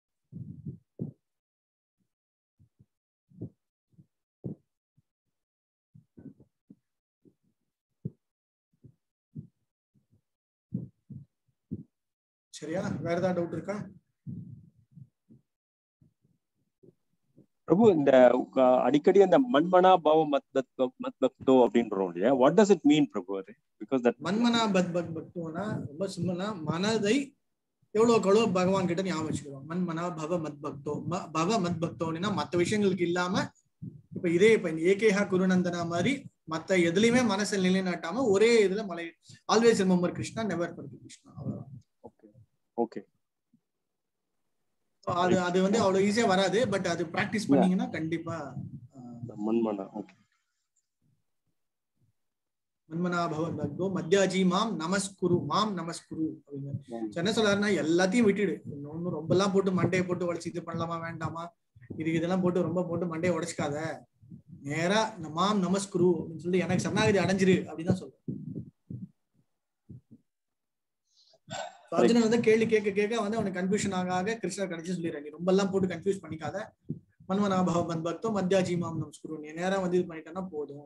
சரியா வேற ஏதாவது டவுட் இருக்கா பிரபு இந்த அஹ், அடிக்கடி அந்த மண்மனா பாவ மத் பக்- மத் பக்தோ அப்படின்றோம் இல்லையா வாட் டஸ் இட் மீன் பிரபு அது பிகாஸ் தட் மன்மனா பத் பக் பக்தோனா ரொம்ப சிம்பிளா மனதை எவ்வளவுக்கு எவ்வளவு பகவான் கிட்ட ஞாபகம் வச்சுக்கிறோம் மன்மனா பவ மத் பக்தோ ம- பவ மத் பக்தோன்னா மத்த விஷயங்களுக்கு இல்லாம இப்ப இதே இப்ப இந்த ஏகேஹா குருநந்தனா மாதிரி மத்த எதுலயுமே மனசை நிலைநாட்டாம ஒரே இதுல மலை always remember Krishna never forget Krishna அவ்வளவுதான் ஓகே So அது அது வந்து அவ்வளவு ஈஸியா வராது பட் அது பிராக்டிஸ் பண்ணீங்கன்னா கண்டிப்பா மண்மனா ஓகே மன்மனா பவன் பக்தோ மத்யாஜி மாம் நமஸ்குரு மாம் நமஸ்குரு அப்படின்னு So என்ன சொல்றாருன்னா எல்லாத்தையும் விட்டுடு ஒன்னும் ரொம்ப எல்லாம் போட்டு மண்டையை போட்டு உடைச்சு இது பண்ணலாமா வேண்டாமா இது இதெல்லாம் போட்டு ரொம்ப போட்டு மண்டையை உடைச்சுக்காத நேரா இந்த மாம் நமஸ்குரு அப்படின்னு சொல்லி எனக்கு சரணாகதி அடைஞ்சிரு அப்படின்னு தான் சொல்றேன் So அர்ஜுனன் வந்து கேள்வி கேட்க கேட்க வந்து அவனுக்கு கன்ஃபியூஷன் ஆக ஆக கிருஷ்ணர் கடைசி சொல்லிடுறாரு நீ ரொம்ப எல்லாம் போட்டு கன்ஃபியூஸ் பண்ணிக்காத மன்மனா பவ மத் பக்தோ மத்யாஜி மாம் நமஸ்குரு நீ நேரா வந்து இது பண்ணிட்டேன்னா போதும்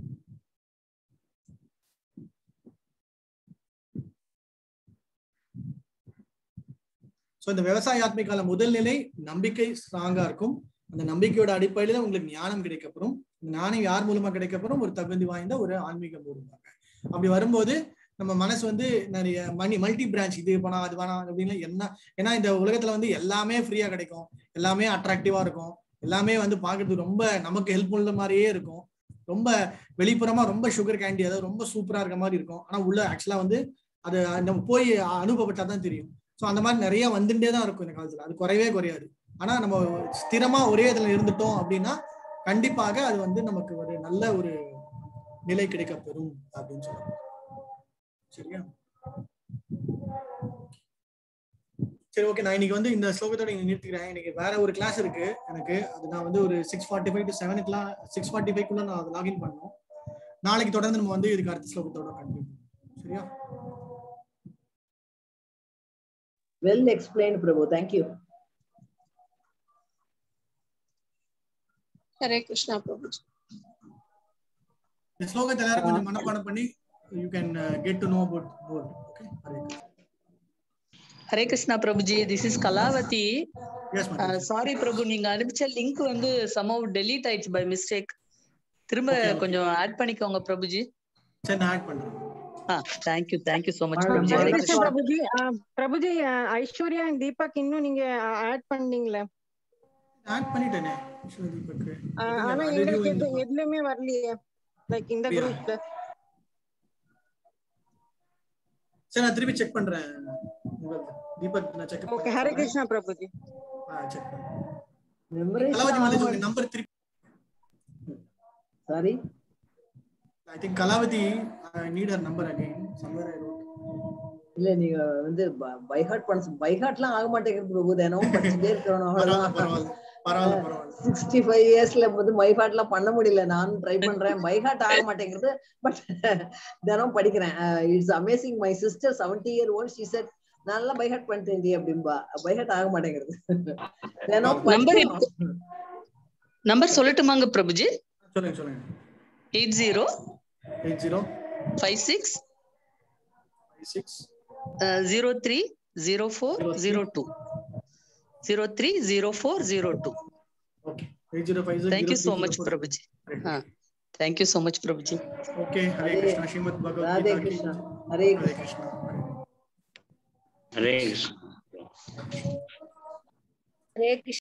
ஸோ இந்த விவசாய ஆத்மிகால முதல் நிலை நம்பிக்கை ஸ்ட்ராங்கா இருக்கும் அந்த நம்பிக்கையோட அடிப்படையில தான் உங்களுக்கு ஞானம் கிடைக்கப்படும் இந்த ஞானம் யார் மூலமா கிடைக்கப்படும் ஒரு தகுதி வாய்ந்த ஒரு ஆன்மீகம் மூலமாக அப்படி வரும்போது நம்ம மனசு வந்து நிறைய மணி மல்டி பிரான்ச் இது வேணாம் அது வேணாம் அப்படின்னு என்ன ஏன்னா இந்த உலகத்துல வந்து எல்லாமே ஃப்ரீயா கிடைக்கும் எல்லாமே அட்ராக்டிவா இருக்கும் எல்லாமே வந்து பாக்குறதுக்கு ரொம்ப நமக்கு ஹெல்ப்ஃபுல் மாதிரியே இருக்கும் ரொம்ப வெளிப்புறமா ரொம்ப சுகர் கேண்டி அதாவது ரொம்ப சூப்பரா இருக்க மாதிரி இருக்கும் ஆனா உள்ள ஆக்சுவலா வந்து அது நம்ம போய் அனுபவப்பட்டா தான் தெரியும் ஸோ அந்த மாதிரி நிறைய வந்துட்டே தான் இருக்கும் இந்த காலத்துல அது குறையவே குறையாது ஆனா நம்ம ஸ்திரமா ஒரே இதுல இருந்துட்டோம் அப்படின்னா கண்டிப்பாக அது வந்து நமக்கு ஒரு நல்ல ஒரு நிலை கிடைக்க பெறும் அப்படின்னு சொல்லுவாங்க சரியா சரி ஓகே நான் இன்னைக்கு வந்து இந்த ஸ்லோகத்தோட இங்க நிறுத்திக்கிறேன் இன்னைக்கு வேற ஒரு கிளாஸ் இருக்கு எனக்கு அது நான் வந்து ஒரு சிக்ஸ் ஃபார்ட்டி ஃபைவ் டு செவனுக்குலாம் சிக்ஸ் ஃபார்ட்டி ஃபைவ்க்குள்ள நான் அதை லாகின் பண்ணணும் நாளைக்கு தொடர்ந்து நம்ம வந்து இதுக்கு அடுத்த ஸ்லோகத்தோட கண்டினியூ சரியா well explain Prabhu thank you Hare Krishna Prabhuji இந்த ஸ்லோகத்தை எல்லாரும் கொஞ்சம் மனப்பாடம் பண்ணி you can get to know about more okay Hare Krishna Prabhuji this is Kalavathi yes sorry Prabhu நீங்க அனுப்பிச்ச லிங்க் வந்து சமவ் டெலீட் ஆயிடுச்சு பை மிஸ்டேக் திரும்ப கொஞ்சம் ஆட் பண்ணிக்கோங்க பிரபுஜி சரி நான் ஆட் பண்றேன் ஆ thank you thank you so much Prabhuji Hare Hare Krishna Krishna Prabhuji ஆ, பிரபுஜி ஆ, ஐஸ்வர்யா and தீபக் இன்னும் நீங்க ஆட் பண்ணீங்களே ஆட் பண்ணிட்டேனே விஸ்வ தீபக் ஆ, இருங்க, ஆனா அது எங்களுக்கு எதுவும் எது எதுலயுமே வரலையே லைக் இந்த அப்படியா? குரூப்ல சரி நான் திருப்பி செக் பண்றேன் உங்களுக்கு. தீபக் நான் check okay Hare Krishna Prabhuji check பண்றேன் மெமரைஸ் கலாவதி மாதிரி உங்க நம்பர் திருப்பி sorry I think Kalavathi I need her number again somewhere I wrote இல்ல நீங்க வந்து பைஹார்ட் பண்ண பைஹார்ட்லாம் ஆக மாட்டேங்குது பிரபு தினமும் படிச்சுட்டே இருக்கிறோம் பரவாயில்ல அவ்வளவுதான் பரவாயில்ல பரவாயில்ல பரவாயில்ல சிக்ஸ்டி ஃபைவ் இயர்ஸ்ல வந்து பைஹார்ட் எல்லாம் பண்ண முடியல நானும் ட்ரை பண்றேன் பைஹார்ட் ஆக மாட்டேங்குது பட் தினம் படிக்கிறேன் it's amazing my sister seventy year old she said நல்லா பைஹார்ட் பண்ணிட்டேன் அப்படின்பா பைஹார்ட் ஆக மாட்டேங்கிறது தினம் நம்பர் படிக்கணும் நம்பர் சொல்லட்டுமாங்க பிரபுஜி சொல்லுங்க சொல்லுங்க eight zero eight zero five six six zero three zero four zero two zero three zero four zero two okay eight zero five thank you so much Prabhuji thank you so much Prabhuji okay Hare Krishna Srimad Radhe Bhagavad Gita Krishna की ஹரே हरे கிருஷ்ணா कृष्णा हरे कृष्ण हरे कृष्ण